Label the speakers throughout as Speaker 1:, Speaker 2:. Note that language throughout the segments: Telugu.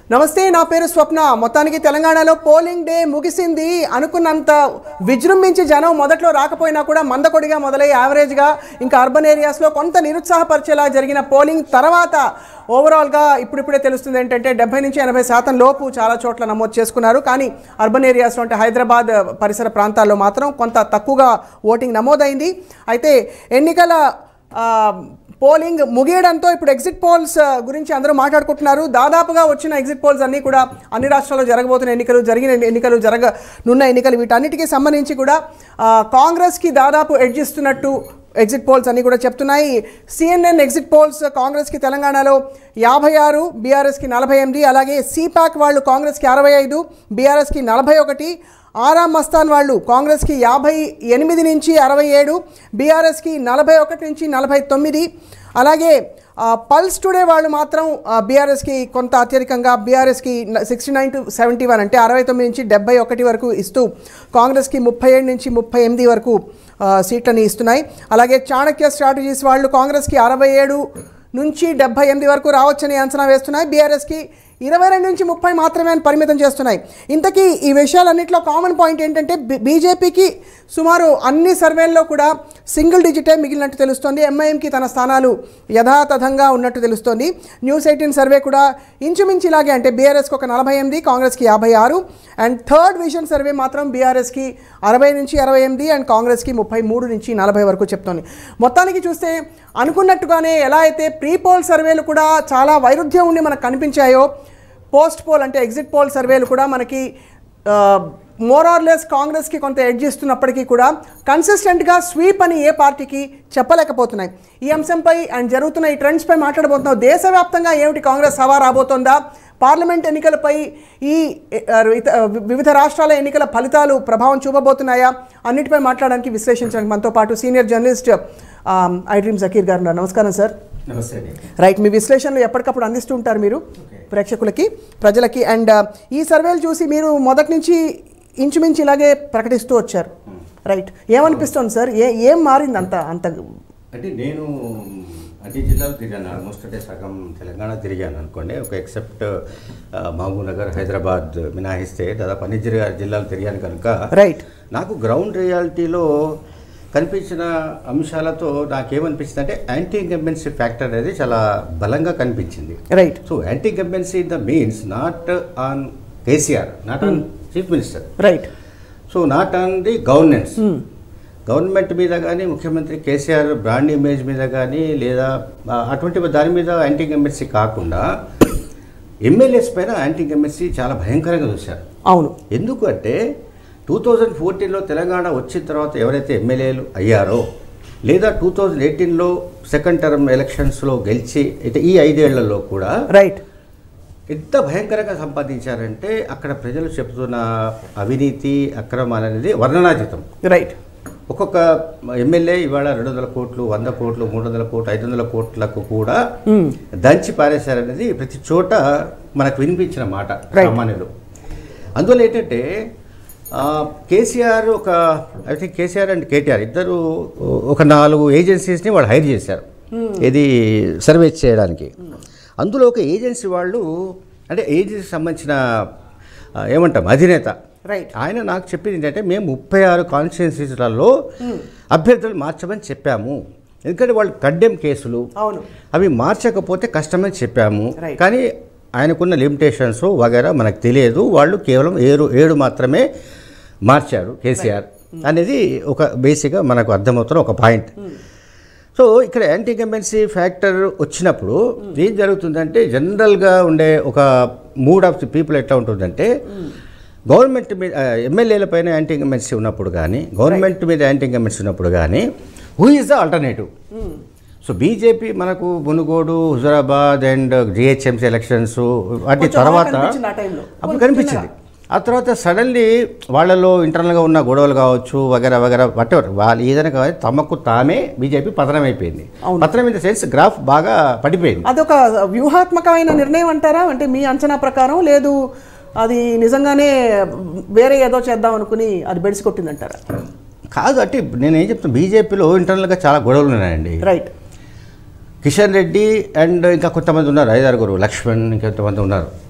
Speaker 1: నమస్తే నా పేరు స్వప్న మొత్తానికి తెలంగాణలో పోలింగ్ డే ముగిసింది అనుకున్నంత విజృంభించి జనం మొదట్లో రాకపోయినా కూడా మందకొడిగా మొదలై యావరేజ్గా ఇంకా అర్బన్ ఏరియాస్లో కొంత నిరుత్సాహపరిచేలా జరిగిన పోలింగ్ తర్వాత ఓవరాల్గా ఇప్పుడిప్పుడే తెలుస్తుంది ఏంటంటే డెబ్బై నుంచి ఎనభై శాతం లోపు చాలా చోట్ల నమోదు చేసుకున్నారు కానీ అర్బన్ ఏరియాస్లో అంటే హైదరాబాద్ పరిసర ప్రాంతాల్లో మాత్రం కొంత తక్కువగా ఓటింగ్ నమోదైంది అయితే ఎన్నికల ఆ, పోలింగ్ ముగియడంతో ఇప్పుడు ఎగ్జిట్ పోల్స్ ఆ, గురించి అందరూ మాట్లాడుకుంటున్నారు దాదాపుగా వచ్చిన ఎగ్జిట్ పోల్స్ అన్నీ కూడా అన్ని రాష్ట్రాల్లో జరగబోతున్న ఎన్నికలు జరిగిన ఎన్నికలు జరగనున్న ఎన్నికలు వీటన్నిటికీ సంబంధించి కూడా ఆ, కాంగ్రెస్కి దాదాపు ఎడ్జ్ ఇస్తున్నట్టు ఎగ్జిట్ పోల్స్ అన్నీ కూడా చెప్తున్నాయి సిఎన్ఎన్ ఎగ్జిట్ పోల్స్ కాంగ్రెస్కి తెలంగాణలో యాభై ఆరు బీఆర్ఎస్కి నలభై ఎనిమిది అలాగే సిపాక్ వాళ్ళు కాంగ్రెస్కి అరవై ఐదు బీఆర్ఎస్కి నలభై ఒకటి ఆరామ్ మస్తాన్ వాళ్ళు కాంగ్రెస్కి యాభై ఎనిమిది నుంచి అరవై ఏడు బీఆర్ఎస్కి నలభై ఒకటి నుంచి నలభై తొమ్మిది అలాగే ఆ, పల్స్ టుడే వాళ్ళు మాత్రం ఆ, బీఆర్ఎస్కి కొంత అత్యధికంగా బీఆర్ఎస్కి sixty nine to seventy one అంటే అరవై తొమ్మిది నుంచి డెబ్బై ఒకటి వరకు ఇస్తూ కాంగ్రెస్కి ముప్పై ఏడు నుంచి ముప్పై ఎనిమిది వరకు ఆ, సీట్లని ఇస్తున్నాయి అలాగే చాణక్య స్ట్రాటజీస్ వాళ్ళు కాంగ్రెస్కి అరవై ఏడు నుంచి డెబ్బై ఎనిమిది వరకు రావచ్చని అంచనా వేస్తున్నాయి బీఆర్ఎస్కి ఇరవై రెండు నుంచి ముప్పై మాత్రమే అని పరిమితం చేస్తున్నాయి ఇంతకీ ఈ విషయాలన్నింటిలో కామన్ పాయింట్ ఏంటంటే బీ- బీజేపీకి సుమారు అన్ని సర్వేల్లో కూడా సింగిల్ డిజిటే మిగిలినట్టు తెలుస్తోంది ఎంఐఎంకి తన స్థానాలు యథాతథంగా ఉన్నట్టు తెలుస్తోంది న్యూస్ ఎయిటీన్ సర్వే కూడా ఇంచుమించు ఇలాగే అంటే బీఆర్ఎస్కి ఒక నలభై ఎనిమిది కాంగ్రెస్కి యాభై ఆరు అండ్ థర్డ్ విజన్ సర్వే మాత్రం బీఆర్ఎస్కి అరవై నుంచి అరవై ఎనిమిది అండ్ కాంగ్రెస్కి ముప్పై మూడు నుంచి నలభై వరకు చెప్తోంది మొత్తానికి చూస్తే అనుకున్నట్టుగానే ఎలా అయితే ప్రీ పోల్ సర్వేలు కూడా చాలా వైరుధ్యం ఉండి మనకు కనిపించాయో పోస్ట్ పోల్ అంటే ఎగ్జిట్ పోల్ సర్వేలు కూడా మనకి మోర్ ఆర్ లెస్ కాంగ్రెస్కి కొంత ఎడ్జ్ ఇస్తున్నప్పటికీ కూడా కన్సిస్టెంట్గా స్వీప్ అని ఏ పార్టీకి చెప్పలేకపోతున్నాయి ఈ అంశంపై అండ్ జరుగుతున్న ఈ ట్రెండ్స్పై మాట్లాడబోతున్నాం దేశవ్యాప్తంగా ఏమిటి కాంగ్రెస్ హవా రాబోతోందా పార్లమెంట్ ఎన్నికలపై ఈ ఆ, ఇత- వివిధ రాష్ట్రాల ఎన్నికల ఫలితాలు ప్రభావం చూపబోతున్నాయా అన్నిటిపై మాట్లాడడానికి విశ్లేషించడానికి మనతో పాటు senior journalist I dream Zakir garu ఉన్నారు నమస్కారం సార్
Speaker 2: నమస్తే అండి
Speaker 1: రైట్ మీ విశ్లేషణలు ఎప్పటికప్పుడు అందిస్తూ ఉంటారు మీరు ప్రేక్షకులకి ప్రజలకి అండ్ ఈ సర్వేలు చూసి మీరు మొదటి నుంచి ఇంచుమించు ఇలాగే ప్రకటిస్తూ వచ్చారు రైట్ ఏమనిపిస్తుంది సార్ ఏ ఏం మారింది అంత అంత
Speaker 2: అంటే నేను అన్ని జిల్లాలు తిరిగాను ఆల్మోస్ట్ అంటే సగం తెలంగాణ తిరిగాను అనుకోండి ఒక ఎక్సెప్ట్ మహబూబ్ నగర్ హైదరాబాద్ మినహాయిస్తే దాదాపు అన్ని జిల్లా జిల్లాలు తిరిగాను కనుక
Speaker 1: రైట్
Speaker 2: నాకు గ్రౌండ్ రియాలిటీలో కనిపించిన అంశాలతో నాకేమనిపించింది అంటే యాంటీ ఇంకంబెన్సీ ఫ్యాక్టర్ అనేది చాలా బలంగా కనిపించింది
Speaker 1: right
Speaker 2: so anti incumbency in the means not on KCR not on chief minister
Speaker 1: right
Speaker 2: so not on the governance government మీద కానీ ముఖ్యమంత్రి కేసీఆర్ బ్రాండ్ ఇమేజ్ మీద కానీ లేదా ఆ, అటువంటి దాని మీద యాంటీ ఇంకంబెన్సీ కాకుండా ఎమ్మెల్యేస్ పైన యాంటీ ఇంకంబెన్సీ చాలా భయంకరంగా చూశారు
Speaker 1: అవును
Speaker 2: ఎందుకు అంటే టూ థౌజండ్ ఫోర్టీన్లో తెలంగాణ వచ్చిన తర్వాత ఎవరైతే ఎమ్మెల్యేలు అయ్యారో లేదా టూ థౌజండ్ ఎయిటీన్లో సెకండ్ టర్మ్ ఎలక్షన్స్లో గెలిచి అయితే ఈ ఐదేళ్లలో కూడా
Speaker 1: రైట్
Speaker 2: ఎంత భయంకరంగా సంపాదించారంటే అక్కడ ప్రజలు చెబుతున్న అవినీతి అక్రమాలు అనేది వర్ణనాతీతం
Speaker 1: రైట్
Speaker 2: ఒక్కొక్క ఎమ్మెల్యే ఇవాళ రెండు వందల కోట్లు వంద కోట్లు మూడు వందల కోట్లు ఐదు వందల కోట్లకు కూడా దంచి పారేశారనేది ప్రతి చోట మనకు వినిపించిన మాట
Speaker 1: Right.
Speaker 2: సామాన్యులు అందువల్ల ఏంటంటే ఆ, కేసీఆర్ ఒక I think KCR and KTR ఇద్దరు ఒక నాలుగు ఏజెన్సీస్ని వాళ్ళు హైర్ చేశారు ఇది సర్వే చేయడానికి అందులో ఒక ఏజెన్సీ వాళ్ళు అంటే ఏజెన్సీకి సంబంధించిన ఆ, ఏమంటాం అధినేత
Speaker 1: రైట్
Speaker 2: ఆయన నాకు చెప్పింది ఏంటంటే మేము ముప్పై ఆరు కాన్స్టిట్యున్సీలలో అభ్యర్థులు మార్చమని చెప్పాము ఎందుకంటే వాళ్ళు కడ్డెం కేసులు
Speaker 1: అవును
Speaker 2: అవి మార్చకపోతే కష్టమని చెప్పాము
Speaker 1: Right.
Speaker 2: కానీ ఆయనకున్న లిమిటేషన్స్ వగేరా మనకు తెలియదు వాళ్ళు కేవలం ఏడు ఏడు మాత్రమే మార్చారు కేసీఆర్ అనేది ఒక బేసిక్గా మనకు అర్థమవుతున్న ఒక పాయింట్ సో ఇక్కడ యాంటీ కంబెన్సీ ఫ్యాక్టర్ వచ్చినప్పుడు ఏం జరుగుతుందంటే జనరల్గా ఉండే ఒక మూడ్ ఆఫ్ ది పీపుల్ ఎట్లా ఉంటుందంటే గవర్నమెంట్ మీద ఎమ్మెల్యేల పైన యాంటీ కంబెన్సీ ఉన్నప్పుడు కానీ గవర్నమెంట్ మీద యాంటీ కంబెన్సీ ఉన్నప్పుడు కానీ who is the alternative so BJP మనకు Munugode Huzurabad and GHMC elections వాటి
Speaker 1: కొంచెం
Speaker 2: తర్వాత
Speaker 1: కనిపించింది ఆ టైంలో.
Speaker 2: అప్పుడు కనిపించింది ఆ తర్వాత సడన్లీ వాళ్ళలో ఇంటర్నల్గా ఉన్న గొడవలు కావచ్చు వగేరా వగేరా వాటెవర్ వాళ్ళు ఏదైనా కావాలి తమకు తామే బీజేపీ పతనం అయిపోయింది
Speaker 1: అవును.
Speaker 2: పతనం ఇన్ ద సెన్స్ గ్రాఫ్ బాగా పడిపోయింది
Speaker 1: అదొక వ్యూహాత్మకమైన నిర్ణయం అంటారా అంటే మీ అంచనా ప్రకారం లేదు అది నిజంగానే వేరే ఏదో చేద్దాం అనుకుని అది బెడిసి కొట్టిందంటారా
Speaker 2: కాదు అంటే నేను ఏం చెప్తాను బీజేపీలో ఇంటర్నల్గా చాలా గొడవలు ఉన్నాయండి
Speaker 1: రైట్
Speaker 2: కిషన్ రెడ్డి అండ్ ఇంకా కొంతమంది ఉన్నారు ఐదారుగురు లక్ష్మణ్ ఇంకొంతమంది ఉన్నారు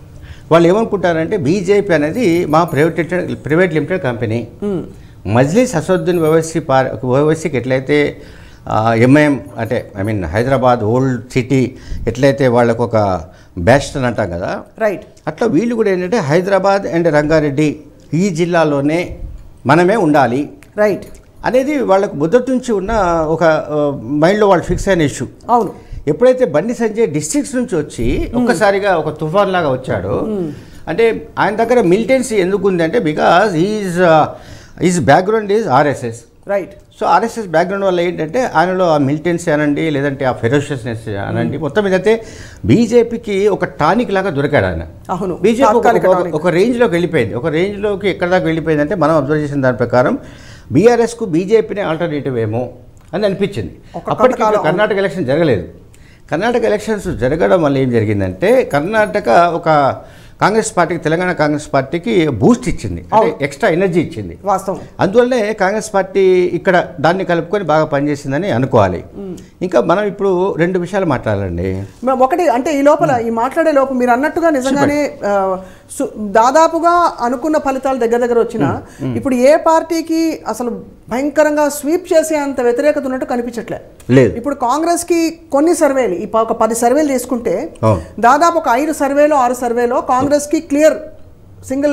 Speaker 2: వాళ్ళు ఏమనుకుంటారంటే బీజేపీ అనేది మా private private limited company Majlis Asaduddin Owaisi పార్ ఓవైసీకి ఎట్లయితే ఎంఐఎం అంటే I mean Hyderabad old city ఎట్లయితే వాళ్ళకు ఒక బెస్ట్ అని అంటాం కదా
Speaker 1: రైట్
Speaker 2: అట్లా వీళ్ళు కూడా ఏంటంటే హైదరాబాద్ అండ్ రంగారెడ్డి ఈ జిల్లాలోనే మనమే ఉండాలి
Speaker 1: రైట్
Speaker 2: అనేది వాళ్ళకు మొదటి నుంచి ఉన్న ఒక ఆ, మైండ్లో వాళ్ళు ఫిక్స్ అయిన ఇష్యూ
Speaker 1: అవును
Speaker 2: ఎప్పుడైతే బండి సంజయ్ డిస్ట్రిక్ట్స్ నుంచి వచ్చి ఒక్కసారిగా ఒక తుఫాన్ లాగా వచ్చాడో అంటే ఆయన దగ్గర మిలిటెన్సీ ఎందుకు ఉంది అంటే because is is background is RSS
Speaker 1: right
Speaker 2: so RSS background వల్ల ఏంటంటే ఆయనలో ఆ మిలిటెన్సీ అనండి లేదంటే ఆ ఫెరోషియస్నెస్ అనండి మొత్తం మీదైతే బీజేపీకి ఒక టానిక్ లాగా దొరికాడు ఆయన
Speaker 1: అవును
Speaker 2: బీజేపీ ఒక-
Speaker 1: తాత్కాలిక
Speaker 2: ఒక-
Speaker 1: టానిక్.
Speaker 2: ఒక రేంజ్లోకి వెళ్ళిపోయింది ఒక రేంజ్లోకి ఎక్కడ దాకా వెళ్ళిపోయిందంటే మనం అబ్జర్వ్ చేసిన దాని ప్రకారం బీఆర్ఎస్కు బీజేపీనే ఆల్టర్నేటివ్ ఏమో అని అనిపించింది
Speaker 1: ఒక
Speaker 2: అప్పటికి
Speaker 1: కొంతకాలం-
Speaker 2: కర్ణాటక ఎలక్షన్ జరగలేదు కర్ణాటక ఎలక్షన్స్ జరగడం వల్ల ఏం జరిగిందంటే కర్ణాటక ఒక కాంగ్రెస్ పార్టీకి తెలంగాణ కాంగ్రెస్ పార్టీకి బూస్ట్ ఇచ్చింది అంటే ఎక్స్ట్రా ఎనర్జీ ఇచ్చింది
Speaker 1: వాస్తవం
Speaker 2: అందువల్లనే కాంగ్రెస్ పార్టీ ఇక్కడ దాన్ని కలుపుకొని బాగా పనిచేసిందని అనుకోవాలి ఇంకా మనం ఇప్పుడు రెండు విషయాలు మాట్లాడాలండి
Speaker 1: మ- ఒకటి అంటే ఈ లోపల ఈ మాట్లాడే లోపు మీరు అన్నట్టుగా నిజంగానే ఆ, సు- దాదాపుగా అనుకున్న ఫలితాలు దగ్గర దగ్గర వచ్చిన ఇప్పుడు ఏ పార్టీకి అసలు భయంకరంగా స్వీప్ చేసే అంత వ్యతిరేకత ఉన్నట్టు కనిపించట్లే
Speaker 2: లేదు
Speaker 1: ఇప్పుడు కాంగ్రెస్ కి కొన్ని సర్వేలు ఈ ప- ఒక పది సర్వేలు తీసుకుంటే
Speaker 2: అవును.
Speaker 1: దాదాపు ఒక ఐదు సర్వేలు ఆరు సర్వేలో కాంగ్రెస్ కి clear single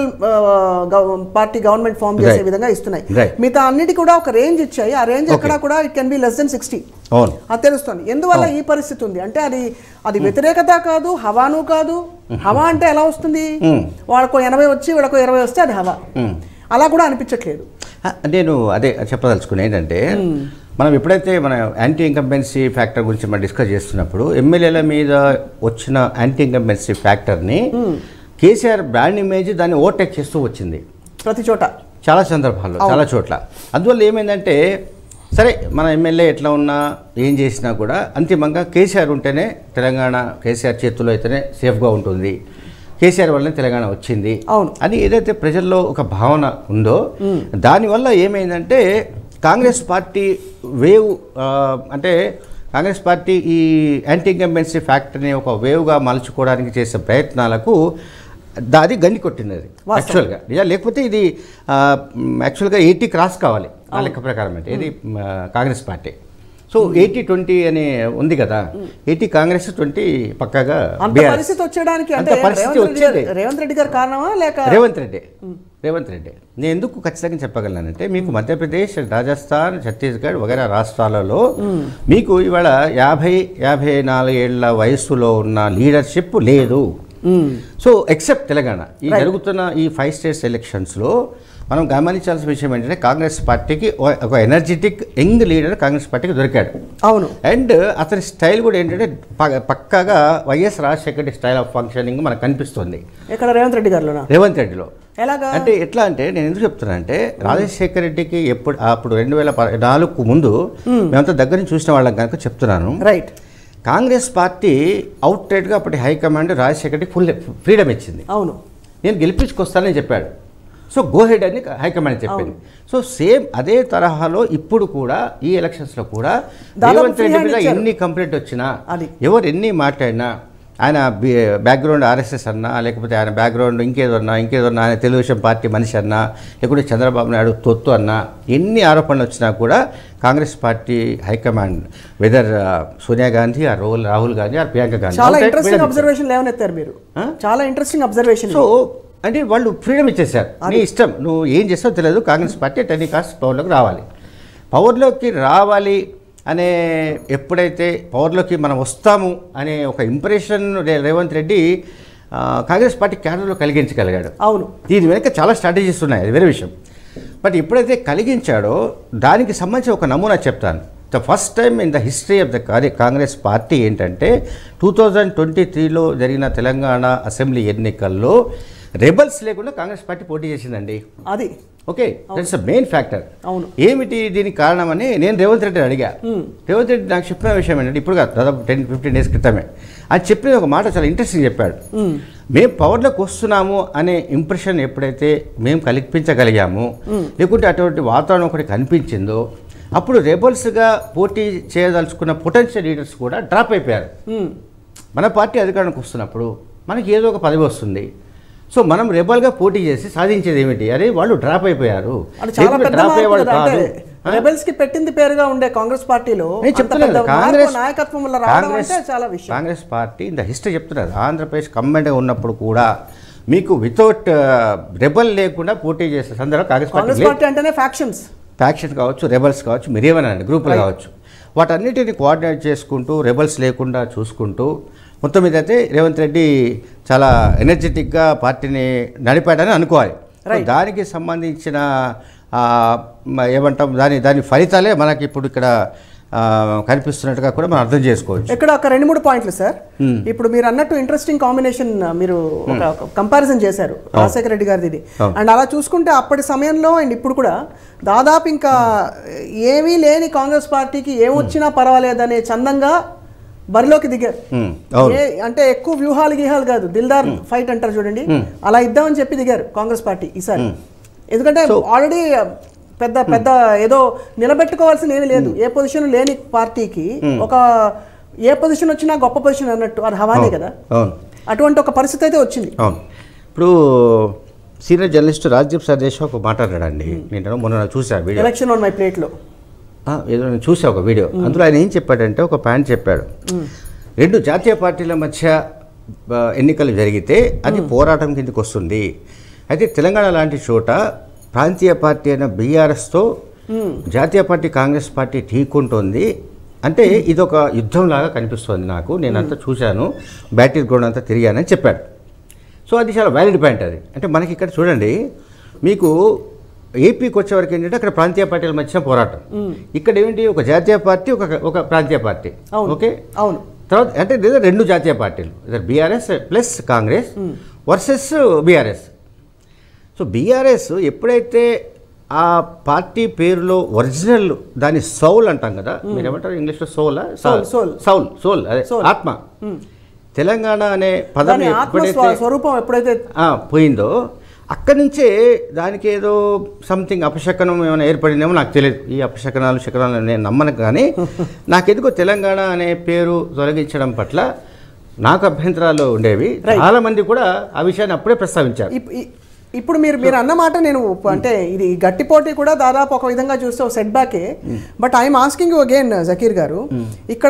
Speaker 1: party government form చేసే
Speaker 2: Right.
Speaker 1: విధంగా ఇస్తున్నాయి
Speaker 2: Right.
Speaker 1: మిగతా అన్నిటి కూడా ఒక రేంజ్ ఇచ్చాయి ఆ రేంజ్ ఎక్కడ కూడా it can be less than sixty
Speaker 2: అవును
Speaker 1: అది తెలుస్తుంది ఎందువల్ల ఈ పరిస్థితి ఉంది అంటే అది అది వ్యతిరేకత కాదు హవాను కాదు హవా అంటే ఎలా వస్తుంది వాళ్ళకు ఎనభై వచ్చి వీళ్ళకు ఇరవై వస్తే అది హవా అలా కూడా అనిపించట్లేదు
Speaker 2: ఆ, నేను అదే చెప్పదలుచుకుని ఏంటంటే మనం ఎప్పుడైతే మన యాంటీ ఇంకంబెన్సీ ఫ్యాక్టర్ గురించి మనం డిస్కస్ చేస్తున్నప్పుడు ఎమ్మెల్యేల మీద వచ్చిన యాంటీ ఇంకంబెన్సీ ఫ్యాక్టర్ని కేసీఆర్ బ్రాండ్ ఇమేజ్ దాన్ని ఓవర్టేక్ చేస్తూ వచ్చింది
Speaker 1: ప్రతి చోట
Speaker 2: చాలా సందర్భాల్లో చాలా చోట్ల అందువల్ల ఏమైందంటే సరే మన ఎమ్మెల్యే ఎట్లా ఉన్నా ఏం చేసినా కూడా అంతిమంగా కేసీఆర్ ఉంటేనే తెలంగాణ కేసీఆర్ చేతుల్లో అయితేనే సేఫ్గా ఉంటుంది కేసీఆర్ వల్లనే తెలంగాణ వచ్చింది
Speaker 1: అవును.
Speaker 2: అని ఏదైతే ప్రజల్లో ఒక భావన ఉందో దానివల్ల ఏమైందంటే కాంగ్రెస్ పార్టీ వేవ్ ఆ, అంటే కాంగ్రెస్ పార్టీ ఈ యాంటీ ఇంకంబెన్సీ ఫ్యాక్టర్ని ఒక వేవ్గా మలుచుకోవడానికి చేసే ప్రయత్నాలకు దాది గండి కొట్టింది అది యాక్చువల్గా నిజా లేకపోతే ఇది ఆ, మ్, యాక్చువల్గా ఎయిటీ క్రాస్ కావాలి ఆ లెక్క ప్రకారం అంటే ఇది మ్, Congress party so eighty twenty అని ఉంది కదా ఎయిటీ కాంగ్రెస్ ట్వంటీ పక్కాగా
Speaker 1: అంత
Speaker 2: BRS.
Speaker 1: పరిస్థితి వచ్చేయడానికి
Speaker 2: అంత
Speaker 1: అంటే
Speaker 2: పరిస్థితి
Speaker 1: రేవంత్ రెడ్డి గారు-
Speaker 2: వచ్చేది.
Speaker 1: రేవంత్ రెడ్డి గారు కారణమా లేక
Speaker 2: రేవంత్ రెడ్డి రేవంత్ రెడ్డి నేను ఎందుకు ఖచ్చితంగా చెప్పగలనంటే మీకు మధ్యప్రదేశ్ రాజస్థాన్ ఛత్తీస్గఢ్ వగైరా రాష్ట్రాలలో మీకు ఇవాళ యాభై యాభై నాలుగేళ్ల వయస్సులో ఉన్న లీడర్షిప్ లేదు సో ఎక్సెప్ట్ తెలంగాణ ఈ జరుగుతున్న ఈ ఫైవ్ స్టేట్స్ ఎలక్షన్స్లో మనం గమనించాల్సిన విషయం ఏంటంటే కాంగ్రెస్ పార్టీకి ఒక- ఒక ఎనర్జెటిక్ యంగ్ లీడర్ కాంగ్రెస్ పార్టీకి దొరికాడు
Speaker 1: అవును
Speaker 2: అండ్ అతని స్టైల్ కూడా ఏంటంటే ప- పక్కాగా YS Rajasekhar Reddy style of functioning మనకు కనిపిస్తుంది
Speaker 1: ఇక్కడ రేవంత్ రెడ్డి గారిలోనా
Speaker 2: రేవంత్ రెడ్డిలో
Speaker 1: ఎలాగా
Speaker 2: అంటే ఎట్లా అంటే నేను ఎందుకు చెప్తున్నా అంటే రాజశేఖర రెడ్డికి ఎప్పుడు అప్పుడు రెండు వేల ప- నాలుగుకు ముందు మేమంతా దగ్గర నుంచి చూసిన వాళ్ళం కనుక చెప్తున్నాను
Speaker 1: రైట్
Speaker 2: కాంగ్రెస్ పార్టీ అవుట్ రైట్గా అప్పటి high command Rajasekhara Reddy full freedom ఇచ్చింది
Speaker 1: అవును
Speaker 2: నేను గెలిపించుకొస్తానని చెప్పాడు సో గో హెడ్ అని హైకమాండ్ చెప్పింది సో సేమ్ అదే తరహాలో ఇప్పుడు కూడా ఈ ఎలక్షన్స్లో కూడా
Speaker 1: దాదాపు
Speaker 2: రేవంత్ రెడ్డి
Speaker 1: free hand
Speaker 2: మీద
Speaker 1: ఇచ్చారు.
Speaker 2: ఎన్ని కంప్లైంట్ వచ్చినా
Speaker 1: అది.
Speaker 2: ఎవరు ఎన్ని మాట్లాడినా ఆయన బ్యాక్గ్రౌండ్ ఆర్ఎస్ఎస్ అన్నా లేకపోతే ఆయన బ్యాక్గ్రౌండ్ ఇంకేదో అన్నా ఇంకేదో అన్నా ఆయన తెలుగుదేశం పార్టీ మనిషి అన్నా లేకపోతే చంద్రబాబు నాయుడు తొత్తు అన్నా ఎన్ని ఆరోపణలు వచ్చినా కూడా Congress party high command whether Sonia Gandhi ఆ రాహుల్ రాహుల్ గాంధీ ఆ ప్రియాంక గాంధీ
Speaker 1: చాలా
Speaker 2: outright
Speaker 1: ఇంట్రెస్టింగ్
Speaker 2: freedom
Speaker 1: అబ్జర్వేషన్ లేవనెత్తారు మీరు
Speaker 2: ఆ?
Speaker 1: చాలా ఇంట్రెస్టింగ్ అబ్జర్వేషన్
Speaker 2: సో అంటే వాళ్ళు ఫ్రీడమ్ ఇచ్చేసారు నీ ఇష్టం నువ్వు ఏం చేస్తావో తెలియదు కాంగ్రెస్ పార్టీ టెన్ కాస్ట్ పవర్లోకి రావాలి పవర్లోకి రావాలి అనే ఎప్పుడైతే పవర్లోకి మనం వస్తాము అనే ఒక ఇంప్రెషన్ రే- రేవంత్ రెడ్డి ఆ, కాంగ్రెస్ పార్టీ క్యాడర్లో కలిగించగలిగాడు
Speaker 1: అవును
Speaker 2: దీని వెనక చాలా స్ట్రాటజీస్ ఉన్నాయి అది వేరే విషయం బట్ ఎప్పుడైతే కలిగించాడో దానికి సంబంధించి ఒక నమూనా చెప్తాను the first time in the history of the Congress party ఏంటంటే టూ థౌజండ్ ట్వంటీ త్రీలో జరిగిన తెలంగాణ అసెంబ్లీ ఎన్నికల్లో రెబల్స్ లేకుండా కాంగ్రెస్ పార్టీ పోటీ చేసిందండి
Speaker 1: అది
Speaker 2: okay that's a main factor
Speaker 1: అవును.
Speaker 2: ఏమిటి దీనికి కారణమని నేను రేవంత్ రెడ్డిని అడిగా రేవంత్ రెడ్డి నాకు చెప్పిన విషయం ఏంటంటే ఇప్పుడు కాదు దాదాపు టెన్ ఫిఫ్టీన్ డేస్ క్రితమే అది చెప్పిన ఒక మాట చాలా ఇంట్రెస్టింగ్ చెప్పాడు మేము పవర్లోకి వస్తున్నాము అనే ఇంప్రెషన్ ఎప్పుడైతే మేము కల్పించగలిగాము లేకుంటే అటువంటి వాతావరణం ఒకటి కనిపించిందో అప్పుడు రెబల్స్గా పోటీ చేయదలుచుకున్న పొటెన్షియల్ లీడర్స్ కూడా డ్రాప్ అయిపోయారు
Speaker 1: ఉమ్.
Speaker 2: మన పార్టీ అధికారానికి వస్తున్నప్పుడు మనకి ఏదో ఒక పదవి వస్తుంది సో మనం రెబల్గా పోటీ చేసి సాధించేది ఏమిటి అరే వాళ్ళు డ్రాప్ అయిపోయారు
Speaker 1: అది చాలా
Speaker 2: లేకపోతే
Speaker 1: పెద్ద
Speaker 2: డ్రాప్
Speaker 1: మార్పు
Speaker 2: అయ్యేవాళ్ళు
Speaker 1: కదా. అంటే
Speaker 2: కాదు
Speaker 1: రెబెల్స్ కి పెట్టింది పేరుగా ఉండే కాంగ్రెస్ పార్టీలో
Speaker 2: నేను
Speaker 1: అంత
Speaker 2: చెప్తున్నాను
Speaker 1: పెద్ద
Speaker 2: కదా,
Speaker 1: మార్పు
Speaker 2: కాంగ్రెస్
Speaker 1: నాయకత్వం వల్ల రావడం
Speaker 2: కాంగ్రెస్
Speaker 1: అంటే చాలా విషయం
Speaker 2: కాంగ్రెస్ పార్టీ ఇంత హిస్టరీ చెప్తున్నారు ఆంధ్రప్రదేశ్ కమ్మెంట్గా ఉన్నప్పుడు కూడా మీకు వితౌట్ రెబల్ లేకుండా పోటీ చేసే సందర్భం కాంగ్రెస్ పార్టీ
Speaker 1: కాంగ్రెస్
Speaker 2: లేదు.
Speaker 1: పార్టీ అంటేనే ఫ్యాక్షన్స్
Speaker 2: ఫ్యాక్షన్ కావచ్చు రెబల్స్ కావచ్చు మీరు ఏమనండి గ్రూపులు కావచ్చు వాటన్నిటిని కోఆర్డినేట్ చేసుకుంటూ రెబల్స్ లేకుండా చూసుకుంటూ మొత్తం మీద అయితే రేవంత్ రెడ్డి చాలా ఎనర్జెటిక్గా పార్టీని నడిపాడని అనుకోవాలి సో
Speaker 1: Right.
Speaker 2: దానికి సంబంధించిన ఆ, మ- ఏమంటాం దాని దాని ఫలితాలే మనకి ఇప్పుడు ఇక్కడ ఆ, కనిపిస్తున్నట్టుగా కూడా మనం అర్థం చేసుకోవచ్చు
Speaker 1: ఇక్కడ ఒక రెండు మూడు పాయింట్లు సార్ ఇప్పుడు మీరు అన్నట్టు ఇంట్రెస్టింగ్ కాంబినేషన్ మీరు ఒక కంపారిజన్ చేశారు రాజశేఖర రెడ్డి గారిది ఇది
Speaker 2: అవును.
Speaker 1: అండ్ అలా చూసుకుంటే అప్పటి సమయంలో అండ్ ఇప్పుడు కూడా దాదాపు ఇంకా ఏమీ లేని కాంగ్రెస్ పార్టీకి ఏమొచ్చినా పర్వాలేదనే చందంగా బరిలోకి దిగారు
Speaker 2: ఉమ్, అవును
Speaker 1: ఏ అంటే ఎక్కువ వ్యూహాలు గీహాలు కాదు దిల్దార్ ఫైట్ అంటారు చూడండి అలా ఇద్దామని చెప్పి దిగారు కాంగ్రెస్ పార్టీ ఈసారి ఎందుకంటే ఆల్రెడీ పెద్ద పెద్ద ఏదో నిలబెట్టుకోవాల్సిన ఏమీ లేదు ఏ పొజిషన్ లేని పార్టీకి ఒక ఏ పొజిషన్ వచ్చినా గొప్ప పొజిషన్ అన్నట్టు అది హవానే కదా
Speaker 2: అవును
Speaker 1: అటువంటి ఒక పరిస్థితి అయితే వచ్చింది
Speaker 2: అవును ఇప్పుడు సీనియర్ జర్నలిస్ట్ రాజ్దీప్ సర్దేశ్ ఒక మాట్లాడాడండి నేను మొన్న చూసా వీడియో
Speaker 1: ఎలక్షన్ ఆన్ మై ప్లేట్లో
Speaker 2: ఆ, ఏదో నేను చూసా ఒక వీడియో అందులో ఆయన ఏం చెప్పాడంటే ఒక పాయింట్ చెప్పాడు రెండు జాతీయ పార్టీల మధ్య ఆ, ఎన్నికలు జరిగితే అది పోరాటం కిందకి వస్తుంది అయితే తెలంగాణ లాంటి చోట ప్రాంతీయ పార్టీ అయిన బీఆర్ఎస్తో జాతీయ పార్టీ కాంగ్రెస్ పార్టీ ఢీకుంటుంది అంటే ఇది ఒక యుద్ధంలాగా కనిపిస్తుంది నాకు నేనంతా చూశాను బ్యాటిల్ గ్రౌండ్ అంతా తిరిగానని చెప్పాడు సో అది చాలా వ్యాలిడ్ పాయింట్ అది అంటే మనకి ఇక్కడ చూడండి మీకు ఏపీకి వచ్చేవరకు ఏంటంటే అక్కడ ప్రాంతీయ పార్టీల మధ్య పోరాటం ఇక్కడ ఏంటి ఒక జాతీయ పార్టీ ఒక ఒక ప్రాంతీయ పార్టీ
Speaker 1: అవును.
Speaker 2: ఓకే
Speaker 1: అవును
Speaker 2: తర్వాత అంటే లేదా రెండు జాతీయ పార్టీలు BRS plus Congress versus BRS so BRS ఎప్పుడైతే ఆ పార్టీ పేరులో ఒరిజినల్ దాని సౌల్ అంటాం కదా మీరు ఏమంటారు ఇంగ్లీష్లో soul
Speaker 1: Soul, soul.
Speaker 2: Soul soul అదే
Speaker 1: Soul.
Speaker 2: ఆత్మ తెలంగాణ అనే పదం
Speaker 1: దాని ఆత్మ
Speaker 2: ఎప్పుడైతే
Speaker 1: స్వ- స్వరూపం ఎప్పుడైతే
Speaker 2: ఆ, పోయిందో అక్కడి నుంచే దానికి ఏదో సంథింగ్ అపశకనం ఏమైనా ఏర్పడిందేమో నాకు తెలియదు ఈ అపశకనాలు శకనాలు నేను నమ్మను కానీ నాకెందుకో తెలంగాణ అనే పేరు తొలగించడం పట్ల నాకు అభ్యంతరాలు ఉండేవి
Speaker 1: Right.
Speaker 2: చాలా మంది కూడా ఆ విషయాన్ని అప్పుడే ప్రస్తావించారు
Speaker 1: ఇప్- ఇ- ఇప్పుడు మీరు మీరు అన్న మాట నేను అంటే ఇది గట్టి పోటీ కూడా దాదాపు ఒక విధంగా చూస్తే ఒక సెట్ బ్యాకే but I'm asking you again Zakir గారు ఇక్కడ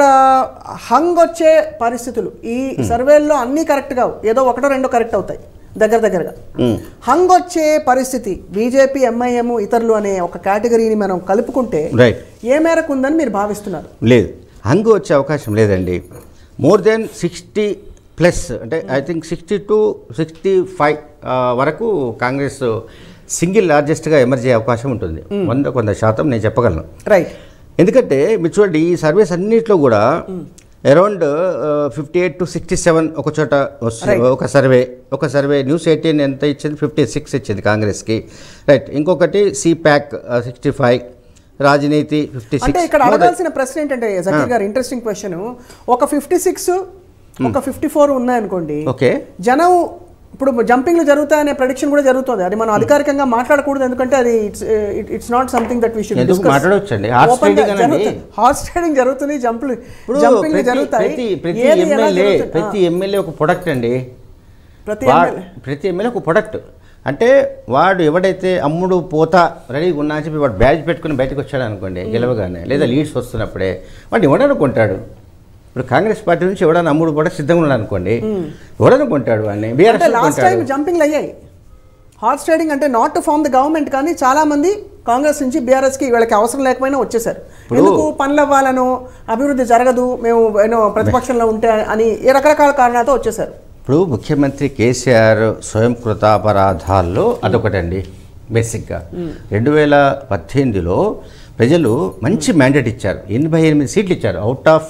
Speaker 1: హంగ్ వచ్చే పరిస్థితులు ఈ సర్వేల్లో అన్నీ కరెక్ట్ కావు ఏదో ఒకటో రెండో కరెక్ట్ అవుతాయి దగ్గర దగ్గరగా
Speaker 2: మ్మ్.
Speaker 1: హంగ్ వచ్చే పరిస్థితి బీజేపీ ఎంఐఎం ఇతరులు అనే ఒక కేటగిరీని మనం కలుపుకుంటే
Speaker 2: రైట్
Speaker 1: ఏ మేరకు ఉందని మీరు భావిస్తున్నారు
Speaker 2: లేదు హంగు వచ్చే అవకాశం లేదండి మోర్ దెన్ సిక్స్టీ ప్లస్ అంటే I think sixty to sixty five వరకు కాంగ్రెస్ సింగిల్ లార్జెస్ట్గా ఎమర్జ్ అయ్యే అవకాశం ఉంటుంది వంద కొంత శాతం నేను చెప్పగలను
Speaker 1: రైట్
Speaker 2: ఎందుకంటే మీరు చూడండి ఈ సర్వేస్ అన్నింటిలో కూడా around fifty eight to sixty seven ఒక చోట వస్తుంది
Speaker 1: Right.
Speaker 2: ఒక సర్వే ఒక సర్వే న్యూస్ ఎయిటీన్ ఎంత ఇచ్చింది ఫిఫ్టీ సిక్స్ ఇచ్చింది కాంగ్రెస్కి రైట్ ఇంకొకటి సిప్యాక్ సిక్స్టీ ఫైవ్ రాజనీతి ఫిఫ్టీ
Speaker 1: అంటే
Speaker 2: సిక్స్
Speaker 1: ఇక్కడ అడగాల్సిన ప్రశ్న ఏంటంటే జకీర్ గారు ఇంట్రెస్టింగ్ క్వశ్చన్ ఒక ఫిఫ్టీ సిక్స్ ఒక ఫిఫ్టీ ఫోర్ ఉన్నాయనుకోండి
Speaker 2: ఓకే
Speaker 1: జనం ఇప్పుడు జంపింగ్లు జరుగుతాయనే ప్రొడిక్షన్ కూడా జరుగుతుంది అది మనం అధికారికంగా మాట్లాడకూడదు ఎందుకంటే అది it's it's not something that we should
Speaker 2: ఎందుకు మాట్లాడవచ్చండి? Horse trading అనండి.
Speaker 1: హార్స్ ట్రేడింగ్ జరుగుతుంది జంపులు
Speaker 2: ఇప్పుడు
Speaker 1: జంపింగ్లు
Speaker 2: ప్రతి-
Speaker 1: జరుగుతాయి
Speaker 2: ప్రతి ప్రతి
Speaker 1: ఏది ఎలా
Speaker 2: ఎమ్మెల్యే
Speaker 1: జరుగుతుంది?
Speaker 2: ప్రతి ఎమ్మెల్యే ఒక ప్రొడక్ట్ అండి
Speaker 1: ఆ, ప్రతి
Speaker 2: వా-
Speaker 1: ఎమ్మెల్యే
Speaker 2: ప్రతి ఎమ్మెల్యే ఒక ప్రొడక్ట్ అంటే వాడు ఎవడైతే అమ్ముడు పోతా రెడీగా ఉన్నా అని చెప్పి వాడు బ్యాజ్ పెట్టుకుని బయటకు వచ్చాడు అనుకోండి గెలవగానే లేదా లీడ్స్ వస్తున్నప్పుడే వాడు ఎవడనుకుంటాడు ఇప్పుడు కాంగ్రెస్ పార్టీ నుంచి ఎవడన్నా అమ్ముడు కూడా సిద్ధంగా ఉన్నాడు అనుకోండి ఎవడనుకుంటాడు వాడిని
Speaker 1: అంటే
Speaker 2: బీఆర్ఎస్
Speaker 1: లాస్ట్ టైం జంపింగ్లు అయ్యాయి హార్స్ ట్రేడింగ్ అంటే not to form the government కానీ చాలా మంది కాంగ్రెస్ నుంచి బీఆర్ఎస్ కి వీళ్ళకి అవసరం లేకపోయినా వచ్చేసారు ఎందుకు పనులు అవ్వాలను అభివృద్ధి జరగదు మేము ఏనో ప్రతిపక్షంలో ఉంటే అని ఏ రకరకాల కారణాలతో వచ్చేసారు
Speaker 2: ఇప్పుడు ముఖ్యమంత్రి కేసీఆర్ స్వయం కృతాపరాధాల్లో అదొకటండి బేసిక్గా రెండు వేల పద్దెనిమిదిలో ప్రజలు మంచి మ్యాండేట్ ఇచ్చారు ఎనభై ఎనిమిది సీట్లు ఇచ్చారు out of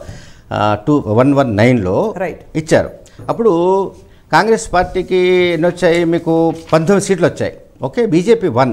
Speaker 2: two one one నైన్లో
Speaker 1: Right.
Speaker 2: ఇచ్చారు అప్పుడు కాంగ్రెస్ పార్టీకి ఎన్ని వచ్చాయి మీకు పంతొమ్మిది సీట్లు వచ్చాయి okay BJP one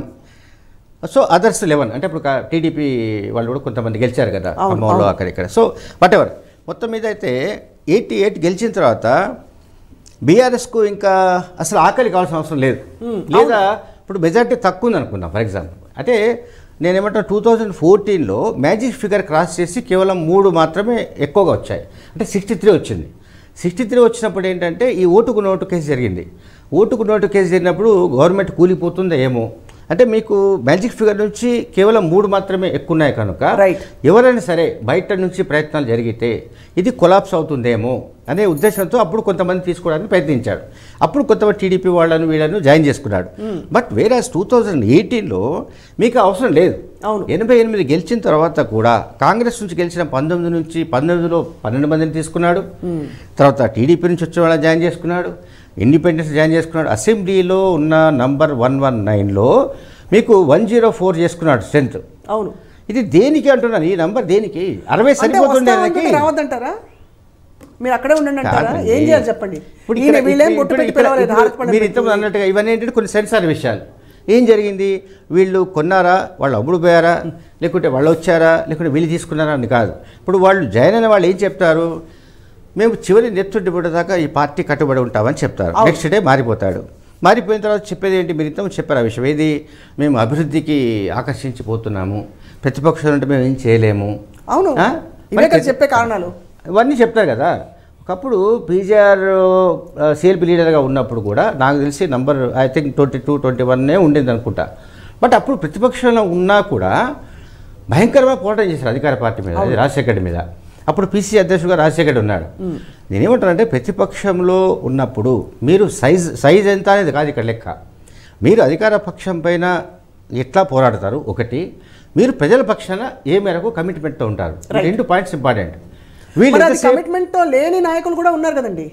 Speaker 2: so others eleven అంటే ఇప్పుడు టీడీపీ వాళ్ళు కూడా కొంతమంది గెలిచారు కదా
Speaker 1: అవును,
Speaker 2: ఖమ్మంలో
Speaker 1: అవును.
Speaker 2: అక్కడ ఇక్కడ సో వాట్ ఎవర్ మొత్తం మీద అయితే ఎయిటీ ఎయిట్ గెలిచిన తర్వాత బీఆర్ఎస్కు ఇంకా అసలు ఆకలి కావాల్సిన అవసరం లేదు లేదా ఇప్పుడు మెజార్టీ తక్కువ ఉంది అనుకుందాం ఫర్ ఎగ్జాంపుల్ అంటే నేనేమంటా టూ థౌజండ్ ఫోర్టీన్లో మ్యాజిక్ ఫిగర్ క్రాస్ చేసి కేవలం మూడు మాత్రమే ఎక్కువగా వచ్చాయి అంటే సిక్స్టీ త్రీ వచ్చింది సిక్స్టీ త్రీ వచ్చినప్పుడు ఏంటంటే ఈ ఓటుకు నోటు కేసు జరిగింది ఓటుకు నోటు కేసు జరిగినప్పుడు గవర్నమెంట్ కూలిపోతుందో ఏమో అంటే మీకు మ్యాజిక్ ఫిగర్ నుంచి కేవలం మూడు మాత్రమే ఎక్కువ ఉన్నాయి కనుక
Speaker 1: Right.
Speaker 2: ఎవరైనా సరే బయట నుంచి ప్రయత్నాలు జరిగితే ఇది కొలాప్స్ అవుతుందేమో అనే ఉద్దేశంతో అప్పుడు కొంతమంది తీసుకోవడానికి ప్రయత్నించాడు అప్పుడు కొంతమంది టీడీపీ వాళ్ళను వీళ్ళను జాయిన్ చేసుకున్నాడు బట్ వేరే టూ థౌజండ్ ఎయిటీన్లో మీకు అవసరం లేదు
Speaker 1: అవును.
Speaker 2: ఎనభై ఎనిమిది గెలిచిన తర్వాత కూడా కాంగ్రెస్ నుంచి గెలిచిన పంతొమ్మిది నుంచి పంతొమ్మిదిలో పన్నెండు మందిని తీసుకున్నాడు తర్వాత టీడీపీ నుంచి వచ్చిన వాళ్ళని జాయిన్ చేసుకున్నాడు ఇండిపెండెన్స్ జాయిన్ చేసుకున్నాడు అసెంబ్లీలో ఉన్న నంబర్ వన్ వన్ నైన్లో మీకు వన్ జీరో ఫోర్ చేసుకున్నాడు స్ట్రెంత్
Speaker 1: అవును
Speaker 2: ఇది దేనికి అంటున్నాను ఈ నంబర్ దేనికి అరవై
Speaker 1: అంటే
Speaker 2: సరిపోతుండే
Speaker 1: వస్తాం
Speaker 2: ఆయనకి
Speaker 1: అనుకుంటే రావద్దంటారా మీరు అక్కడే ఉండండి అంటారా
Speaker 2: కాదండి.
Speaker 1: ఏం చేయాలి చెప్పండి
Speaker 2: ఇప్పుడు
Speaker 1: ఈయన
Speaker 2: ఇక్కడ-
Speaker 1: వీళ్ళేం
Speaker 2: ఇప్పుడు-
Speaker 1: బొట్టు పెట్టి
Speaker 2: ఇక్కడ-
Speaker 1: పిలవలేదు
Speaker 2: ఇప్పుడు
Speaker 1: హారతి
Speaker 2: మీరు ఇంతకుముందు అన్నట్టుగా ఇవన్నీ ఏంటంటే కొన్ని సెన్సార్ విషయాలు ఏం జరిగింది వీళ్ళు కొన్నారా వాళ్ళు అమ్ముడు పోయారా లేకుంటే వాళ్ళు వచ్చారా లేకుంటే వీళ్ళు తీసుకున్నారా అని కాదు ఇప్పుడు వాళ్ళు జాయిన్ అయిన వాళ్ళు ఏం చెప్తారు మేము చివరి నెత్తుండి దాకా ఈ పార్టీ కట్టుబడి ఉంటామని చెప్తారు
Speaker 1: అవును.
Speaker 2: నెక్స్ట్ డే మారిపోతాడు మారిపోయిన తర్వాత చెప్పేది ఏంటి మీరు ఇంతకు చెప్పారు ఆ విషయం ఏది మేము అభివృద్ధికి ఆకర్షించిపోతున్నాము ప్రతిపక్షం అంటే మేము ఏం చేయలేము
Speaker 1: అవును
Speaker 2: ఆ?
Speaker 1: ఇవే
Speaker 2: మరి
Speaker 1: కదా చెప్పే కారణాలు
Speaker 2: ఇవన్నీ చెప్తారు కదా ఒకప్పుడు పీజీఆర్ సిఎల్పి లీడర్గా ఉన్నప్పుడు కూడా నాకు తెలిసి number I think twenty two twenty వన్నే ఉండింది అనుకుంటా బట్ అప్పుడు ప్రతిపక్షంలో ఉన్నా కూడా భయంకరమైన పోరాటం చేశారు అధికార పార్టీ మీద అది రాజశేఖర్ మీద అప్పుడు పీసీ అధ్యక్షుడుగా రాజశేఖర్ ఉన్నాడు నేనేమంటానంటే ప్రతిపక్షంలో ఉన్నప్పుడు మీరు సైజ్ సైజ్ ఎంత అనేది కాదు ఇక్కడ లెక్క మీరు అధికార పక్షం పైన ఎట్లా పోరాడతారు ఒకటి మీరు ప్రజల పక్షాన ఏ మేరకు కమిట్మెంట్తో ఉంటారు ఈ
Speaker 1: Right.
Speaker 2: రెండు పాయింట్స్ ఇంపార్టెంట్ వీళ్ళు
Speaker 1: మరి అది
Speaker 2: ఎంతసేపు-
Speaker 1: కమిట్మెంట్ తో లేని నాయకులు కూడా ఉన్నారు కదండి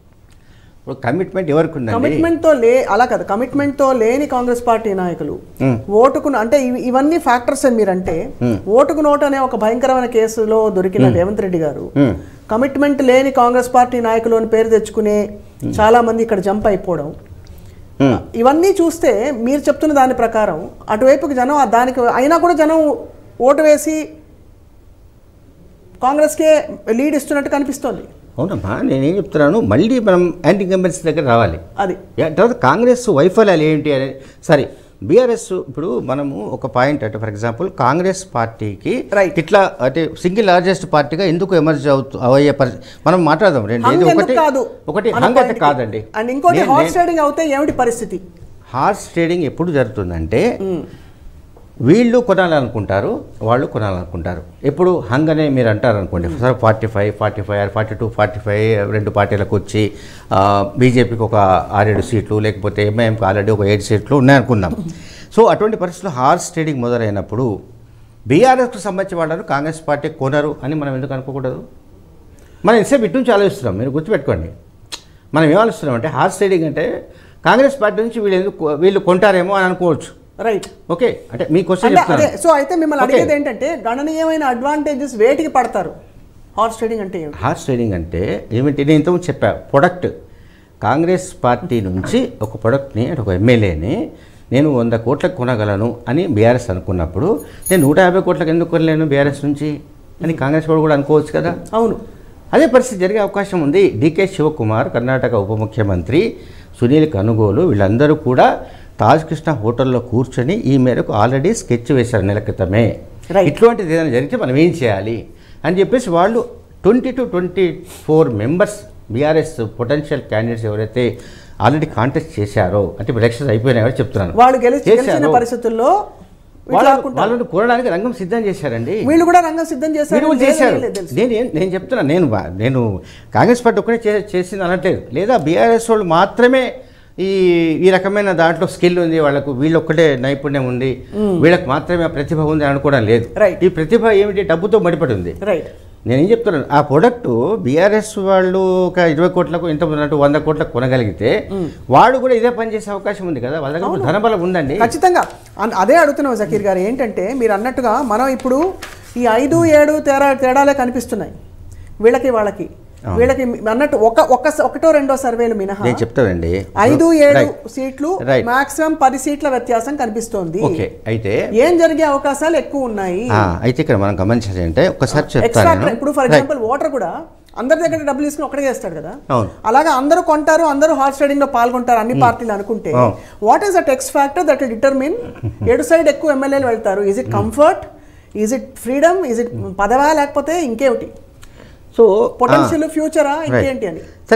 Speaker 2: ఇప్పుడు కమిట్మెంట్ ఎవరికి ఉందండి
Speaker 1: కమిట్మెంట్ తో లే అలా కాదు కమిట్మెంట్ తో లేని కాంగ్రెస్ పార్టీ నాయకులు
Speaker 2: మ్.
Speaker 1: ఓటుకు అంటే ఇవి- ఇవన్నీ ఫ్యాక్టర్స్ అని మీరంటే ఓటుకు నోటు అనే ఒక భయంకరమైన కేసులో దొరికిన రేవంత్ రెడ్డి గారు
Speaker 2: మ్.
Speaker 1: కమిట్మెంట్ లేని కాంగ్రెస్ పార్టీ నాయకులు అని పేరు తెచ్చుకునే చాలా మంది ఇక్కడ జంప్ అయిపోవడం
Speaker 2: ఉమ్.
Speaker 1: ఇవన్నీ చూస్తే మీరు చెప్తున్న దాని ప్రకారం అటువైపుకి జనం ఆ దానికి అయినా కూడా జనం ఓటు వేసి కాంగ్రెస్కే లీడ్ ఇస్తున్నట్టు కనిపిస్తోంది
Speaker 2: అవునమ్మా నేనేం చెప్తున్నాను మళ్ళీ మనం యాంటీ ఇన్కంబెన్సీ దగ్గర రావాలి
Speaker 1: అది
Speaker 2: యా, తర్వాత కాంగ్రెస్ వైఫల్యాలు ఏంటి అనేది సరే బీఆర్ఎస్ ఇప్పుడు మనము ఒక పాయింట్ అంటే ఫర్ ఎగ్జాంపుల్ కాంగ్రెస్ పార్టీకి
Speaker 1: Right.
Speaker 2: ఇట్లా అంటే సింగిల్ లార్జెస్ట్ పార్టీగా ఎందుకు ఎమర్జ్ అవుతూ అయ్యే పరి మనం మాట్లాడదాం రెండు
Speaker 1: హంగ్
Speaker 2: ఇది
Speaker 1: ఎందుకు
Speaker 2: ఒకటి
Speaker 1: కాదు
Speaker 2: ఒకటి
Speaker 1: మన
Speaker 2: హంగ్ అయితే
Speaker 1: point కి.
Speaker 2: కాదండి
Speaker 1: అండ్ ఇంకోటి
Speaker 2: నేను-
Speaker 1: హార్స్
Speaker 2: నేను-
Speaker 1: ట్రేడింగ్ అవుతే ఏమిటి పరిస్థితి
Speaker 2: హార్స్ ట్రేడింగ్ ఎప్పుడు జరుగుతుందంటే వీళ్ళు కొనాలనుకుంటారు వాళ్ళు కొనాలనుకుంటారు ఎప్పుడు హంగ్ అనే మీరు అంటారు అనుకోండి sir forty five forty five forty two forty five రెండు పార్టీలకు వచ్చి బీజేపీకి ఒక ఆరేడు సీట్లు లేకపోతే ఎంఐఎంకి ఆల్రెడీ ఒక ఏడు సీట్లు ఉన్నాయనుకుందాం సో అటువంటి పరిస్థితుల్లో హార్స్ ట్రేడింగ్ మొదలైనప్పుడు బీఆర్ఎస్కు సంబంధించిన వాళ్ళను కాంగ్రెస్ పార్టీ కొనరు అని మనం ఎందుకు అనుకోకూడదు మనం ఎంతసేపు ఇటు నుంచి ఆలోచిస్తున్నాం మీరు గుర్తుపెట్టుకోండి మనం ఏం ఆలోచిస్తున్నాం అంటే హార్స్ ట్రేడింగ్ అంటే కాంగ్రెస్ పార్టీ నుంచి వీళ్ళు ఎందుకు వీళ్ళు కొంటారేమో అని అనుకోవచ్చు
Speaker 1: రైట్
Speaker 2: ఓకే అంటే మీ క్వశ్చన్
Speaker 1: అంటే అదే
Speaker 2: చెప్తున్నాను
Speaker 1: సో అయితే మిమ్మల్ని
Speaker 2: Okay.
Speaker 1: అడిగేది ఏంటంటే గణనీయమైన అడ్వాంటేజెస్ వేటికి పడతారు హార్స్ ట్రేడింగ్ అంటే ఏమిటి
Speaker 2: హార్స్ ట్రేడింగ్ అంటే ఏమిటి నేను ఇంతకుముందు చెప్పా ప్రొడక్ట్ కాంగ్రెస్ పార్టీ నుంచి ఒక ప్రొడక్ట్ని అంటే ఒక ఎమ్మెల్యేని నేను వంద కోట్లకు కొనగలను అని బీఆర్ఎస్ అనుకున్నప్పుడు నేను నూట యాభై కోట్లకు ఎందుకు కొనలేను బీఆర్ఎస్ నుంచి అని కాంగ్రెస్ వాడు కూడా అనుకోవచ్చు కదా
Speaker 1: అవును
Speaker 2: అదే పరిస్థితి జరిగే అవకాశం ఉంది డికే శివకుమార్ కర్ణాటక ఉప ముఖ్యమంత్రి సునీల్ కనుగోలు వీళ్ళందరూ కూడా తాజ్ కృష్ణ హోటల్లో కూర్చొని ఈ మేరకు ఆల్రెడీ స్కెచ్ వేశారు నెల క్రితమే
Speaker 1: Right.
Speaker 2: ఇటువంటిది ఏదైనా జరిగితే మనం ఏం చేయాలి అని చెప్పేసి వాళ్ళు twenty to twenty four members BRS potential candidates ఎవరైతే ఆల్రెడీ కాంటెస్ట్ చేశారో అంటే ఇప్పుడు ఎలక్షన్స్ అయిపోయినాయో చెప్తున్నాను
Speaker 1: వాళ్ళు గెలిచి గెలిచిన
Speaker 2: చేశారు.
Speaker 1: పరిస్థితుల్లో వీళ్ళు
Speaker 2: వాళ్ళను
Speaker 1: ఆడుకుంటారు.
Speaker 2: వాళ్ళను కూరడానికి రంగం సిద్ధం చేశారండి
Speaker 1: వీళ్ళు కూడా రంగం సిద్ధం చేశారు
Speaker 2: వీళ్ళు
Speaker 1: లేదో
Speaker 2: చేశారు
Speaker 1: లేదో తెలుసు.
Speaker 2: నేను ఏం- నేను చెప్తున్నా నేను బా- నేను కాంగ్రెస్ పార్టీ ఒక్కడే చే చేసింది అనట్లేదు లేదా బీఆర్ఎస్ వాళ్ళు మాత్రమే ఈ ఈ రకమైన దాంట్లో స్కిల్ ఉంది వాళ్ళకు వీళ్ళు ఒక్కటే నైపుణ్యం ఉంది వీళ్ళకి మాత్రమే ఆ ప్రతిభ ఉంది అని అనుకోవడం లేదు
Speaker 1: Right.
Speaker 2: ఈ ప్రతిభ ఏమిటి డబ్బుతో మడిపడి ఉంది
Speaker 1: రైట్
Speaker 2: నేను ఏం చెప్తున్నాను ఆ ప్రొడక్ట్ బీఆర్ఎస్ వాళ్ళు ఒక ఇరవై కోట్లకు ఇంత ఉన్నట్టు వంద కోట్లకు కొనగలిగితే వాడు కూడా ఇదే పని చేసే అవకాశం ఉంది కదా వాళ్ళ దగ్గర ధనబలం ఉందండి
Speaker 1: ఖచ్చితంగా అన్- అదే అడుగుతున్నాం జకీర్ గారు ఏంటంటే మీరు అన్నట్టుగా మనం ఇప్పుడు ఈ ఐదు ఏడు తేడా తేడాలే కనిపిస్తున్నాయి వీళ్ళకి వాళ్ళకి వీళ్ళకి మీ- అన్నట్టు ఒక ఒక ఒకటో రెండో సర్వేలు మినహా
Speaker 2: నేను చెప్తానండి
Speaker 1: ఐదు ఏడు
Speaker 2: Right.
Speaker 1: సీట్లు
Speaker 2: Right.
Speaker 1: మాక్సిమం పది సీట్ల వ్యత్యాసం కనిపిస్తోంది
Speaker 2: ఓకే అయితే
Speaker 1: ఏం జరిగే అవకాశాలు ఎక్కువ ఉన్నాయి
Speaker 2: ఆ, అయితే ఇక్కడ మనం గమనించాలి అంటే ఒకసారి చెప్తాను
Speaker 1: ఎక్స్ట్రా
Speaker 2: నేను.
Speaker 1: ఇప్పుడు ఫర్
Speaker 2: Right.
Speaker 1: ఎగ్జాంపుల్ ఓటర్ కూడా అందరి దగ్గర డబ్బులు తీసుకుని ఒక్కడే చేస్తాడు కదా
Speaker 2: అవును.
Speaker 1: అలాగా అందరూ కొంటారు అందరూ హార్స్ ట్రేడింగ్ లో పాల్గొంటారు అన్ని పార్టీలు అనుకుంటే
Speaker 2: అవును.
Speaker 1: What is the text factor that determine ఎటు సైడ్ ఎక్కువ ఎమ్మెల్యేలు వెళ్తారు is it comfort is it freedom is it పదవా లేకపోతే ఇంకేమిటి
Speaker 2: సో
Speaker 1: పొటెన్షియల్ ఫ్యూచరా
Speaker 2: Right.
Speaker 1: ఇంకేంటి అని
Speaker 2: సరే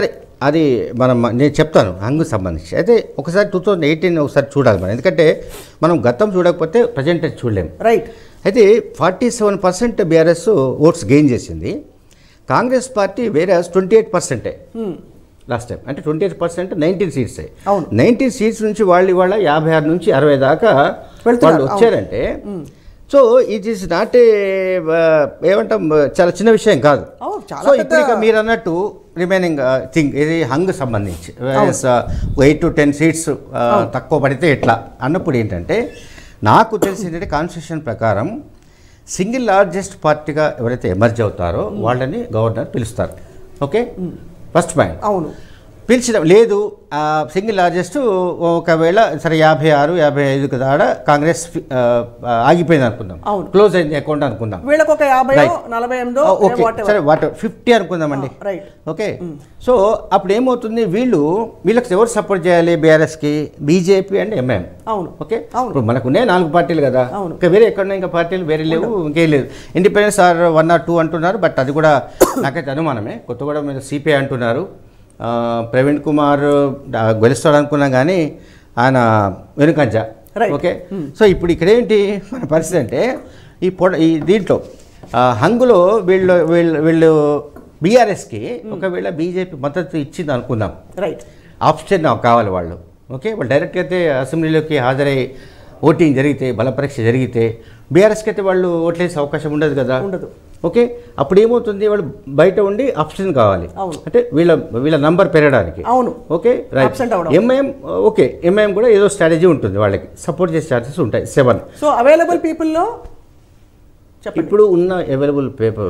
Speaker 2: అది మనం నేను చెప్తాను హంగు సంబంధించి అయితే ఒకసారి టూ థౌజండ్ ఎయిటీన్ ఒకసారి చూడాలి మనం ఎందుకంటే మనం గతం చూడకపోతే ప్రజెంట్ చూడలేం
Speaker 1: రైట్
Speaker 2: అయితే forty seven percent BRS votes gain చేసింది కాంగ్రెస్ పార్టీ వేరే ట్వంటీ ఎయిట్ పర్సెంటే లాస్ట్ టైం అంటే twenty eight percent nineteen seats
Speaker 1: అవును.
Speaker 2: నైన్టీన్ సీట్స్ నుంచి వాళ్ళు ఇవాళ యాభై ఆరు నుంచి అరవై దాకా
Speaker 1: వెళ్తున్నారు,
Speaker 2: వాళ్ళు వచ్చారంటే so it is not a ఏమంటాం చాలా చిన్న విషయం కాదు
Speaker 1: అవును, చాలా
Speaker 2: సో
Speaker 1: పెద్ద-
Speaker 2: ఇప్పుడు ఇక మీరు అన్నట్టు రిమైనింగ్ థింగ్ ఇది హంగ్ సంబంధించి ఎయిట్ టు టెన్ సీట్స్ తక్కువ పడితే ఎట్లా అన్నప్పుడు ఏంటంటే నాకు తెలిసి ఏంటంటే కాన్స్టిట్యూషన్ ప్రకారం సింగిల్ లార్జెస్ట్ పార్టీగా ఎవరైతే ఎమర్జ్ అవుతారో వాళ్ళని గవర్నర్ పిలుస్తారు ఓకే ఫస్ట్ పాయింట్
Speaker 1: అవును
Speaker 2: పిలిచిన లేదు సింగిల్ లార్జెస్ట్ ఒకవేళ సరే యాభై ఆరు యాభై ఐదుకు దాడ కాంగ్రెస్ ఆ, ఆ, ఆగిపోయింది అనుకుందాం
Speaker 1: అవును.
Speaker 2: క్లోజ్ అయింది అకౌంట్ అనుకుందాం
Speaker 1: వీళ్ళకి ఒక యాభై
Speaker 2: Right.
Speaker 1: నలభై ఎనిమిదో
Speaker 2: ఓకే సరే వాట్ ఫిఫ్టీ అనుకుందామండి
Speaker 1: రైట్
Speaker 2: ఓకే సో అప్పుడు ఏమవుతుంది వీళ్ళు వీళ్ళకి ఎవరు సపోర్ట్ చేయాలి బీఆర్ఎస్కి బీజేపీ అండ్ ఎంఐఎం
Speaker 1: అవును
Speaker 2: ఓకే
Speaker 1: అవును.
Speaker 2: ఇప్పుడు మనకునే నాలుగు పార్టీలు కదా
Speaker 1: అవును.
Speaker 2: ఇంకా వేరే ఎక్కడ ఇంకా పార్టీలు వేరే లేవు ఇంకేం లేదు independents or one or two అంటున్నారు బట్ అది కూడా నాకైతే అనుమానమే కొత్తగూడెం మీద సిపిఐ అంటున్నారు ఆ, ప్రవీణ్ కుమార్ ఆ, గెలుస్తాడు అనుకున్నాం కానీ ఆయన వెనుకంజ
Speaker 1: Right.
Speaker 2: ఓకే సో ఇప్పుడు ఇక్కడ ఏంటి మన పరిస్థితి అంటే ఈ పొడ ఈ దీంట్లో ఆ, హంగులో వీళ్ళు వీళ్ళు వీళ్ళు బీఆర్ఎస్కి ఒకవేళ బీజేపీ మద్దతు ఇచ్చింది అనుకుందాం
Speaker 1: రైట్
Speaker 2: ఆప్షన్ నాకు కావాలి వాళ్ళు ఓకే వాళ్ళు డైరెక్ట్గా అయితే అసెంబ్లీలోకి హాజరై ఓటింగ్ జరిగితే బలపరీక్ష జరిగితే బీఆర్ఎస్కి అయితే వాళ్ళు ఓట్లేసే అవకాశం ఉండదు కదా
Speaker 1: ఉండదు
Speaker 2: ఓకే అప్పుడు ఏమవుతుంది వాళ్ళు బయట ఉండి ఆప్షన్ కావాలి
Speaker 1: అవును.
Speaker 2: అంటే వీళ్ళ వీళ్ళ నంబర్ పెరగడానికి
Speaker 1: అవును
Speaker 2: ఓకే రైట్
Speaker 1: Absent అవ్వడం.
Speaker 2: ఎంఐఎం ఓకే ఎంఐఎం కూడా ఏదో స్ట్రాటజీ ఉంటుంది వాళ్ళకి సపోర్ట్ చేసే ఛాన్సెస్ ఉంటాయి సెవెన్
Speaker 1: సో అవైలబుల్ పీపుల్లో చెప్పండి
Speaker 2: ఇప్పుడు ఉన్న అవైలబుల్ పేపర్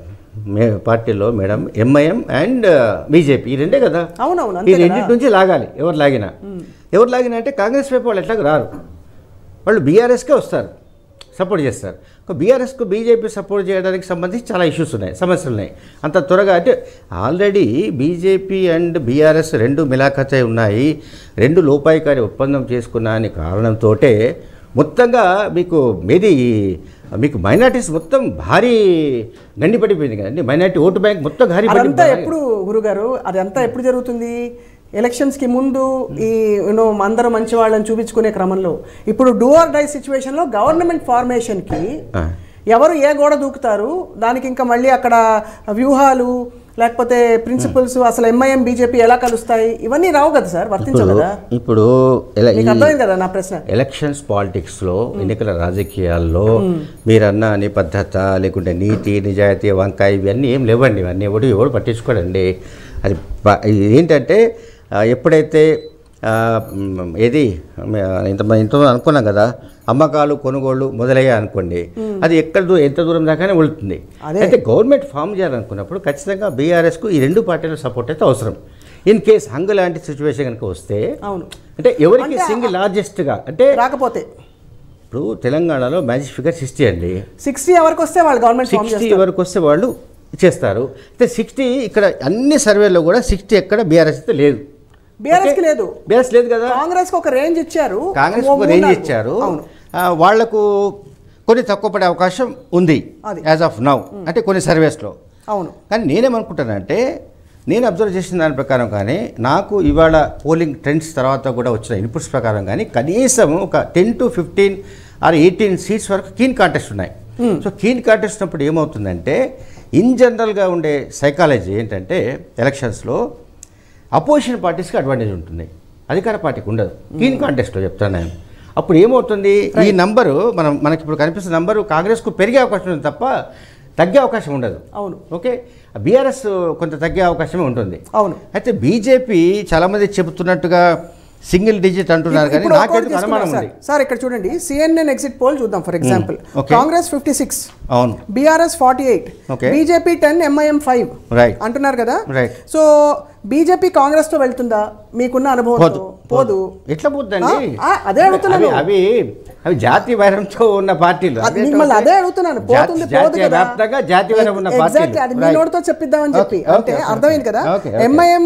Speaker 2: మే పార్టీలో మేడం ఎంఐఎం అండ్ బీజేపీ ఈ రెండే కదా
Speaker 1: అవునవును
Speaker 2: ఈ
Speaker 1: అంతే కదా
Speaker 2: రెండింటి నుంచి లాగాలి ఎవరు లాగినా ఎవరు లాగినా అంటే కాంగ్రెస్ వైపు వాళ్ళు ఎట్లాగ రారు వాళ్ళు బీఆర్ఎస్కే వస్తారు సపోర్ట్ చేస్తారు బీఆర్ఎస్కు బీజేపీ సపోర్ట్ చేయడానికి సంబంధించి చాలా ఇష్యూస్ ఉన్నాయి సమస్యలు ఉన్నాయి అంత త్వరగా అంటే ఆల్రెడీ బీజేపీ అండ్ బీఆర్ఎస్ రెండు మిలాఖతే ఉన్నాయి రెండు లోపాయికారి ఒప్పందం చేసుకున్నా అని కారణంతో మొత్తంగా మీకు మీది మీకు మైనార్టీస్ మొత్తం భారీ గండిపడిపోయింది కదండి మైనార్టీ ఓటు బ్యాంక్ మొత్తం భారీ
Speaker 1: అదంతా ఎప్పుడు గురుగారు అదంతా ఎప్పుడు జరుగుతుంది ఎలక్షన్స్కి ముందు ఈ యూనో అందరూ మంచి వాళ్ళని చూపించుకునే క్రమంలో ఇప్పుడు డూ ఆర్ డై సిచ్యువేషన్లో గవర్నమెంట్ ఫార్మేషన్కి
Speaker 2: ఆ.
Speaker 1: ఎవరు ఏ గోడ దూకుతారు దానికి ఇంకా మళ్ళీ అక్కడ వ్యూహాలు లేకపోతే ప్రిన్సిపల్స్ అసలు ఎంఐఎం బీజేపీ ఎలా కలుస్తాయి ఇవన్నీ రావు కదా సార్ వర్తించవు
Speaker 2: ఇప్పుడు
Speaker 1: కదా
Speaker 2: ఇప్పుడు ఎలా
Speaker 1: మీకు
Speaker 2: ఈ-
Speaker 1: అర్థమైంది కదా నా ప్రశ్న
Speaker 2: ఎలక్షన్స్ పాలిటిక్స్లో ఎన్నికల రాజకీయాల్లో మీరన్న నిబద్ధత లేకుంటే నీతి నిజాయితీ వంకాయ ఇవన్నీ ఏం లేవండి ఇవన్నీ ఎవడు ఎవడు పట్టించుకోడండి అది ప- ఇది ఏంటంటే ఆ, ఎప్పుడైతే ఆ, మ్, ఏది మ, ఇంత ఇంత అనుకున్నాం కదా అమ్మకాలు కొనుగోళ్ళు మొదలయ్యాయి అనుకోండి అది ఎక్కడ దూ- ఎంత దూరం దాకానే వెళుతుంది
Speaker 1: అదే.
Speaker 2: అయితే గవర్నమెంట్ ఫామ్ చేయాలనుకున్నప్పుడు ఖచ్చితంగా బీఆర్ఎస్కు ఈ రెండు పార్టీల సపోర్ట్ అయితే అవసరం ఇన్ కేస్ హంగ్ లాంటి సిచ్యువేషన్ కనుక వస్తే
Speaker 1: అవును
Speaker 2: అంటే ఎవరికి
Speaker 1: అంటే
Speaker 2: సింగిల్ లార్జెస్ట్గా అంటే
Speaker 1: రాకపోతే
Speaker 2: ఇప్పుడు తెలంగాణలో మ్యాజిక్ ఫిగర్ సిక్స్టీ అండి
Speaker 1: సిక్స్టీ ఎవరికి వస్తే వాళ్ళు గవర్నమెంట్ ఫామ్
Speaker 2: సిక్స్టీ
Speaker 1: చేస్తారు
Speaker 2: వరకు వస్తే వాళ్ళు చేస్తారు అయితే సిక్స్టీ ఇక్కడ అన్ని సర్వేలో కూడా సిక్స్టీ ఎక్కడ బీఆర్ఎస్ అయితే లేదు
Speaker 1: బీఆర్ఎస్ కి లేదు
Speaker 2: బీఆర్ఎస్ లేదు కదా
Speaker 1: కాంగ్రెస్ కి ఒక రేంజ్ ఇచ్చారు
Speaker 2: కాంగ్రెస్
Speaker 1: ఓ
Speaker 2: ఒక
Speaker 1: మూడు
Speaker 2: రేంజ్
Speaker 1: నాలుగు.
Speaker 2: ఇచ్చారు
Speaker 1: అవును
Speaker 2: ఆ, వాళ్లకు కొన్ని తక్కువ పడే అవకాశం ఉంది
Speaker 1: అది.
Speaker 2: యాజ్ ఆఫ్ నౌ అంటే కొన్ని సర్వేస్లో
Speaker 1: అవును
Speaker 2: కానీ నేనేమనుకుంటానంటే నేను అబ్జర్వ్ చేసిన దాని ప్రకారం కానీ నాకు ఇవాళ పోలింగ్ ట్రెండ్స్ తర్వాత కూడా వచ్చిన ఇన్పుట్స్ ప్రకారం కానీ కనీసం ఒక ten to fifteen or eighteen seats వరకు కీన్ కాంటెస్ట్ ఉన్నాయి సో కీన్ కాంటెస్ట్ ఉన్నప్పుడు ఏమవుతుందంటే ఇన్ జనరల్గా ఉండే సైకాలజీ ఏంటంటే ఎలక్షన్స్లో అపోజిషన్ పార్టీస్కి అడ్వాంటేజ్ ఉంటుంది అధికార పార్టీకి ఉండదు కీన్ కాంటెస్ట్లో చెప్తాను నేను అప్పుడు ఏమవుతుంది ఈ నంబరు మనం మనకి ఇప్పుడు కనిపిస్తున్న నంబరు కాంగ్రెస్కు పెరిగే అవకాశం ఉంది తప్ప తగ్గే అవకాశం ఉండదు
Speaker 1: అవును
Speaker 2: ఓకే బీఆర్ఎస్ కొంత తగ్గే అవకాశమే ఉంటుంది
Speaker 1: అవును
Speaker 2: అయితే బీజేపీ చాలామంది చెబుతున్నట్టుగా సింగిల్ డిజిట్ అంటున్నారు కానీ
Speaker 1: ఇప్పుడు ఒక్కొక్కటి
Speaker 2: నాకైతే అనుమానం
Speaker 1: తీసుకుందాం
Speaker 2: ఉంది
Speaker 1: సార్. సార్ ఇక్కడ చూడండి సిఎన్ఎన్ ఎగ్జిట్ పోల్ చూద్దాం for example
Speaker 2: okay.
Speaker 1: Congress fifty six
Speaker 2: అవును
Speaker 1: BRS forty eight
Speaker 2: Okay.
Speaker 1: BJP ten MIM five
Speaker 2: right
Speaker 1: అంటున్నారు కదా
Speaker 2: Right.
Speaker 1: సో బీజేపీ కాంగ్రెస్ తో వెళ్తుందా మీకున్న అనుభవం
Speaker 2: పోదు
Speaker 1: పోదు
Speaker 2: ఎట్లా పోద్దండి
Speaker 1: ఆ, ఆ, అదే అడుగుతున్నాను.
Speaker 2: అవి అవి అవి జాతి వైరంతో ఉన్న పార్టీలు
Speaker 1: అది
Speaker 2: అవి
Speaker 1: మిమ్మల్ని
Speaker 2: ఏంటంటే
Speaker 1: అదే అడుగుతున్నాను
Speaker 2: జాతి-
Speaker 1: పోతుంది పోదు
Speaker 2: జాతీయ
Speaker 1: కదా
Speaker 2: వ్యాప్తంగా జాతి వైరం ఉన్న
Speaker 1: ఎగ్జాక్ట్లీ
Speaker 2: పార్టీలు
Speaker 1: అది మీ
Speaker 2: Right.
Speaker 1: నోటితో చెప్పిద్దామని చెప్పి
Speaker 2: Okay,
Speaker 1: అంటే
Speaker 2: okay, okay.
Speaker 1: అర్థమైంది కదా
Speaker 2: Okay, okay.
Speaker 1: ఎంఐఎం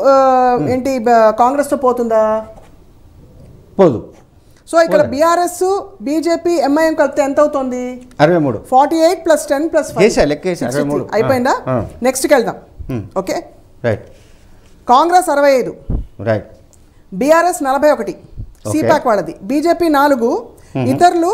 Speaker 1: ఏంటి కాంగ్రెస్ తో పోతుందా
Speaker 2: పోదు
Speaker 1: సో ఇక్కడ బీఆర్ఎస్ బీజేపీ ఎంఐఎం కలిపితే ఎంత అవుతుంది
Speaker 2: అరవై మూడు
Speaker 1: forty eight plus ten plus
Speaker 2: వేసా, లెక్క వేసా, 63.
Speaker 1: అయిపోయిందా
Speaker 2: ఆ.
Speaker 1: నెక్స్ట్కి వెళ్దాం
Speaker 2: Hmm.
Speaker 1: ఓకే
Speaker 2: రైట్
Speaker 1: కాంగ్రెస్ అరవై ఐదు
Speaker 2: రైట్
Speaker 1: బీఆర్ఎస్ నలభై ఒకటి
Speaker 2: Okay.
Speaker 1: సిపాక్ వాళ్ళది బీజేపీ నాలుగు ఇతరులు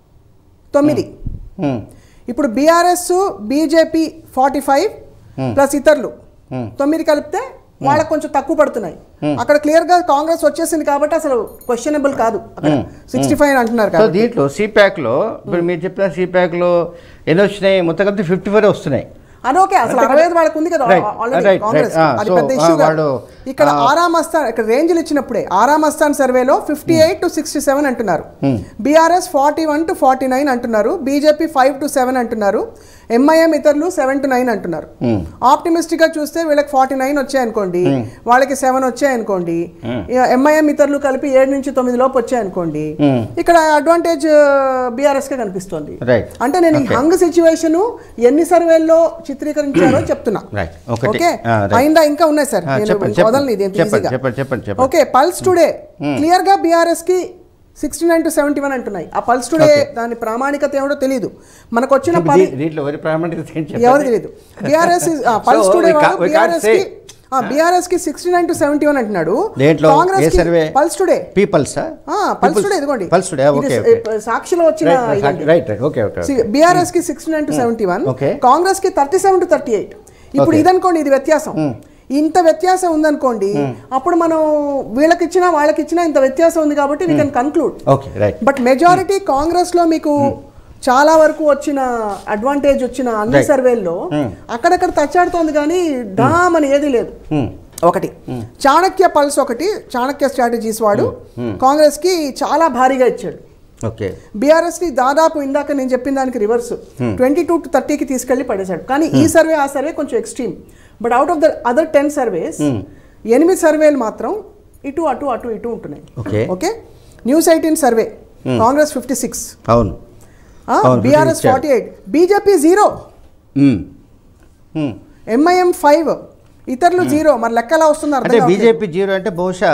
Speaker 1: తొమ్మిది
Speaker 2: Hmm.
Speaker 1: ఇప్పుడు BRS BJP forty five plus ఇతరులు
Speaker 2: Hmm.
Speaker 1: తొమ్మిది కలిపితే వాళ్ళకి కొంచెం తక్కువ పడుతున్నాయి అక్కడ క్లియర్ గా కాంగ్రెస్ వచ్చేసింది కాబట్టి అసలు క్వశ్చనబుల్ కాదు అక్కడ సిక్స్టీ ఫైవ్ అంటున్నారు
Speaker 2: సో
Speaker 1: కాబట్టి
Speaker 2: దీంట్లో సిప్యాక్లో ఇప్పుడు మీరు చెప్పిన సిప్యాక్లో ఎన్ని వచ్చినాయి మొత్తం కలిపి ఫిఫ్టీ ఫోర్ వస్తున్నాయి
Speaker 1: అది ఓకే అసలు అరవై ఐదు వాళ్ళకి ఉంది కదా
Speaker 2: Right.
Speaker 1: Already
Speaker 2: Right,
Speaker 1: Congress
Speaker 2: right. Ah,
Speaker 1: అది
Speaker 2: so,
Speaker 1: పెద్ద
Speaker 2: ah,
Speaker 1: ఇష్యూ
Speaker 2: వాడు,
Speaker 1: ఇక్కడ
Speaker 2: ah,
Speaker 1: ఆరామ్ అస్థాన్ ఇక్కడ రేంజ్లు ఇచ్చినప్పుడే ఆరామ్ అస్థాన్ సర్వేలో fifty eight to sixty seven అంటున్నారు BRS forty one to forty nine అంటున్నారు బీజేపీ ఫైవ్ టు సెవెన్ అంటున్నారు ఎంఐఎం ఇతరులు సెవెన్ టు నైన్ అంటున్నారు ఆప్టిమిస్టిక్ గా చూస్తే వీళ్ళకి ఫార్టీ నైన్ వచ్చాయనుకోండి వాళ్ళకి సెవెన్ వచ్చాయనుకోండి ఎంఐఎం ఇతరులు కలిపి ఏడు నుంచి తొమ్మిది లోపు వచ్చాయనుకోండి ఇక్కడ అడ్వాంటేజ్ బీఆర్ఎస్ గా కనిపిస్తోంది
Speaker 2: రైట్
Speaker 1: అంటే నేను ఈ హంగ్ సిచ్యువేషన్ ఎన్ని సర్వేల్లో చిత్రీకరించారో చెప్తున్నా
Speaker 2: రైట్ ఒకటి
Speaker 1: ఓకే
Speaker 2: Ah, right.
Speaker 1: అయిందా ఇంకా ఉన్నాయి సార్
Speaker 2: Ah,
Speaker 1: నేను
Speaker 2: చెప్పండి
Speaker 1: వదలను ఇది
Speaker 2: చెప్పండి
Speaker 1: ఎంత
Speaker 2: చెప్పండి
Speaker 1: ఈజీగా
Speaker 2: చెప్పండి చెప్పండి చెప్పండి
Speaker 1: ఓకే పల్స్ టుడే క్లియర్ గా బీఆర్ఎస్ కి sixty nine to seventy one అంటున్నాయి ఆ పల్స్ టుడే
Speaker 2: Okay.
Speaker 1: దాని ప్రామాణికత ఏమిటో తెలియదు మనకు వచ్చిన
Speaker 2: ఇప్పుడు
Speaker 1: పది
Speaker 2: దీ- దీంట్లో ఎవరి ప్రామాణికత ఏం
Speaker 1: ఎవరు
Speaker 2: చెప్పండి
Speaker 1: తెలియదు BRS pulse
Speaker 2: So,
Speaker 1: today
Speaker 2: we ca- we can't
Speaker 1: BRS
Speaker 2: say.
Speaker 1: కి బీఆర్ఎస్ కి sixty nine to seventy one అంటున్నాడు
Speaker 2: దేంట్లో? ఏ
Speaker 1: Congress
Speaker 2: survey?
Speaker 1: Pulse today
Speaker 2: people's
Speaker 1: pulse today ఇదిగోండి
Speaker 2: పల్స్ టుడే
Speaker 1: ఇది
Speaker 2: ఓకే
Speaker 1: స-
Speaker 2: ఓకే
Speaker 1: సాక్షిలో వచ్చిన ఇదండి.
Speaker 2: Right right okay okay
Speaker 1: BRS కి sixty nine to seventy one
Speaker 2: Okay.
Speaker 1: Congress కి thirty seven to thirty eight ఇప్పుడు
Speaker 2: Okay.
Speaker 1: ఇదనుకోండి ఇది వ్యత్యాసం ఇంత వ్యత్యాసం ఉందనుకోండి అప్పుడు మనం వీళ్ళకి ఇచ్చినా వాళ్ళకి ఇచ్చినా ఇంత వ్యత్యాసం ఉంది కాబట్టి we can conclude
Speaker 2: okay right
Speaker 1: but majority Congress లో మీకు చాలా వరకు వచ్చిన అడ్వాంటేజ్ వచ్చిన అన్ని
Speaker 2: Right.
Speaker 1: సర్వేల్లో అక్కడక్కడ తచ్చాడుతోంది కానీ డామ్ అని ఏది లేదు ఒకటి చాణక్య పల్స్ ఒకటి చాణక్య స్ట్రాటజీస్ వాడు కాంగ్రెస్ కి చాలా భారీగా ఇచ్చాడు
Speaker 2: ఓకే
Speaker 1: బీఆర్ఎస్ ని దాదాపు ఇందాక నేను చెప్పిన దానికి రివర్స్ ట్వంటీ టూ టు థర్టీకి తీసుకెళ్లి పడేశాడు కానీ ఈ సర్వే ఆ సర్వే కొంచెం extreme but out of the other ten surveys ఎనిమిది సర్వేలు మాత్రం ఇటు అటు అటు ఇటు ఉంటున్నాయి
Speaker 2: Okay.
Speaker 1: Okay news eighteen survey Congress fifty six
Speaker 2: అవును అవును,
Speaker 1: బీఆర్ఎస్
Speaker 2: ఇచ్చాడు.
Speaker 1: ఫార్టీ ఎయిట్ బీజేపీ జీరో
Speaker 2: మ్మ్. మ్మ్.
Speaker 1: ఎంఐఎం ఫైవ్ ఇతరులు జీరో మరి లెక్క ఎలా వస్తుంది
Speaker 2: అంటే
Speaker 1: అర్థం కావట్లేదు.
Speaker 2: బీజేపీ జీరో అంటే బహుశా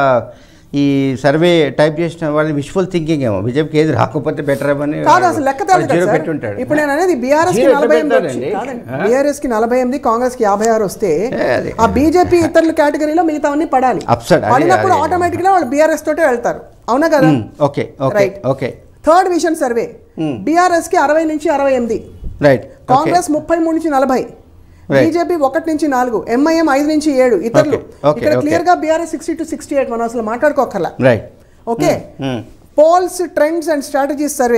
Speaker 2: ఈ సర్వే టైప్ చేసిన వాళ్ళని విష్ఫుల్ థింకింగ్ ఏమో బీజేపీకి ఏది రాకపోతే బెటర్ ఏమని
Speaker 1: కాదు అసలు లెక్క తేలేదు
Speaker 2: జీరో
Speaker 1: కదా
Speaker 2: పెట్టి
Speaker 1: సార్.
Speaker 2: ఉంటాడు
Speaker 1: ఇప్పుడు నేను అనేది బీఆర్ఎస్ కి
Speaker 2: జీరో ఎట్లా
Speaker 1: నలభై ఎనిమిది
Speaker 2: పెడతారండి?
Speaker 1: వచ్చి- కాదండి
Speaker 2: ఆ?
Speaker 1: బీఆర్ఎస్ కి నలభై ఎనిమిది కాంగ్రెస్ కి యాభై ఆరు వస్తే
Speaker 2: ఏ, అది.
Speaker 1: ఆ బీజేపీ ఇతరుల కేటగిరీలో మిగతావన్నీ పడాలి
Speaker 2: Upside, అదే,
Speaker 1: పడినప్పుడు
Speaker 2: అదే.
Speaker 1: ఆటోమేటిక్ గా వాళ్ళు బీఆర్ఎస్ తోటే వెళ్తారు అవునా కదా
Speaker 2: మ్మ్. Okay okay
Speaker 1: Right.
Speaker 2: Okay
Speaker 1: third vision survey BRS కి అరవై నుంచి అరవై ఎనిమిది
Speaker 2: రైట్
Speaker 1: కాంగ్రెస్ ముప్పై మూడు నుంచి నలభై
Speaker 2: Right.
Speaker 1: బీజేపీ ఒకటి నుంచి నాలుగు ఎంఐఎం ఐదు నుంచి ఏడు ఇతరులు
Speaker 2: Okay, okay,
Speaker 1: ఇక్కడ
Speaker 2: okay.
Speaker 1: క్లియర్ గా BRS sixty to sixty eight మనం అసలు మాట్లాడుకోకర్లా
Speaker 2: right
Speaker 1: okay polls trends and strategies survey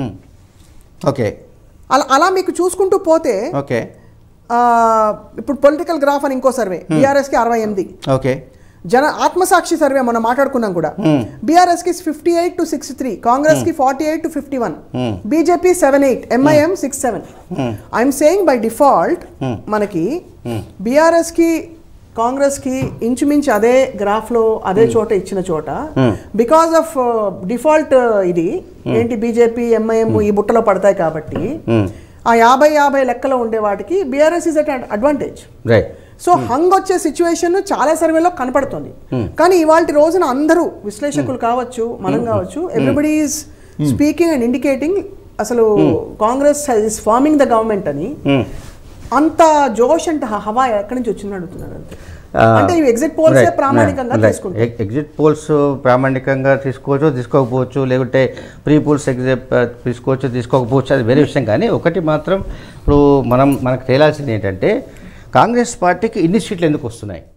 Speaker 2: okay
Speaker 1: అలా అలా మీకు చూసుకుంటూ పోతే
Speaker 2: ఓకే
Speaker 1: ఆ, ఇప్పుడు పొలిటికల్ గ్రాఫ్ అని ఇంకో సర్వే బీఆర్ఎస్ కి అరవై ఎనిమిది
Speaker 2: ఓకే
Speaker 1: జన ఆత్మసాక్షి సర్వే మనం మాట్లాడుకున్నాం కూడా బీఆర్ఎస్ కి fifty eight to sixty three Congress కి forty eight to fifty one BJP seven eight MIM six seven I'm saying by default మనకి బీఆర్ఎస్ కి కాంగ్రెస్ కి ఇంచుమించు అదే గ్రాఫ్ లో అదే చోట ఇచ్చిన చోట బికాస్ ఆఫ్ డిఫాల్ట్ ఇది ఏంటి బీజేపీ ఎంఐఎం ఈ బుట్టలో పడతాయి కాబట్టి ఆ యాభై యాభై లెక్కలో ఉండే వాటికి BRS is at advantage
Speaker 2: right
Speaker 1: so hung వచ్చే సిచ్యువేషన్ చాలా సర్వేలో కనపడుతుంది కానీ ఇవాళ రోజున అందరూ విశ్లేషకులు కావచ్చు మనం కావచ్చు everybody is speaking and indicating అసలు Congress is forming the government అని అంత జోష్ అంటే హ- హవా ఎక్కడి నుంచి వచ్చిందని అడుగుతున్నారు అంతే అంటే ఇవి ఎగ్జిట్ పోల్స్ ప్రామాణికంగా తీసుకుంటారు
Speaker 2: ఎగ్జిట్ పోల్స్ ప్రామాణికంగా తీసుకోవచ్చు తీసుకోకపోవచ్చు లేకుంటే ప్రీ పోల్స్ ఎగ్జిట్ తీసుకోవచ్చు తీసుకోకపోవచ్చు అది వేరే విషయం కానీ ఒకటి మాత్రం ఇప్పుడు మనం మనకు తేలాల్సింది ఏంటంటే కాంగ్రెస్ పార్టీకి ఇన్ని సీట్లు ఎందుకు వస్తున్నాయి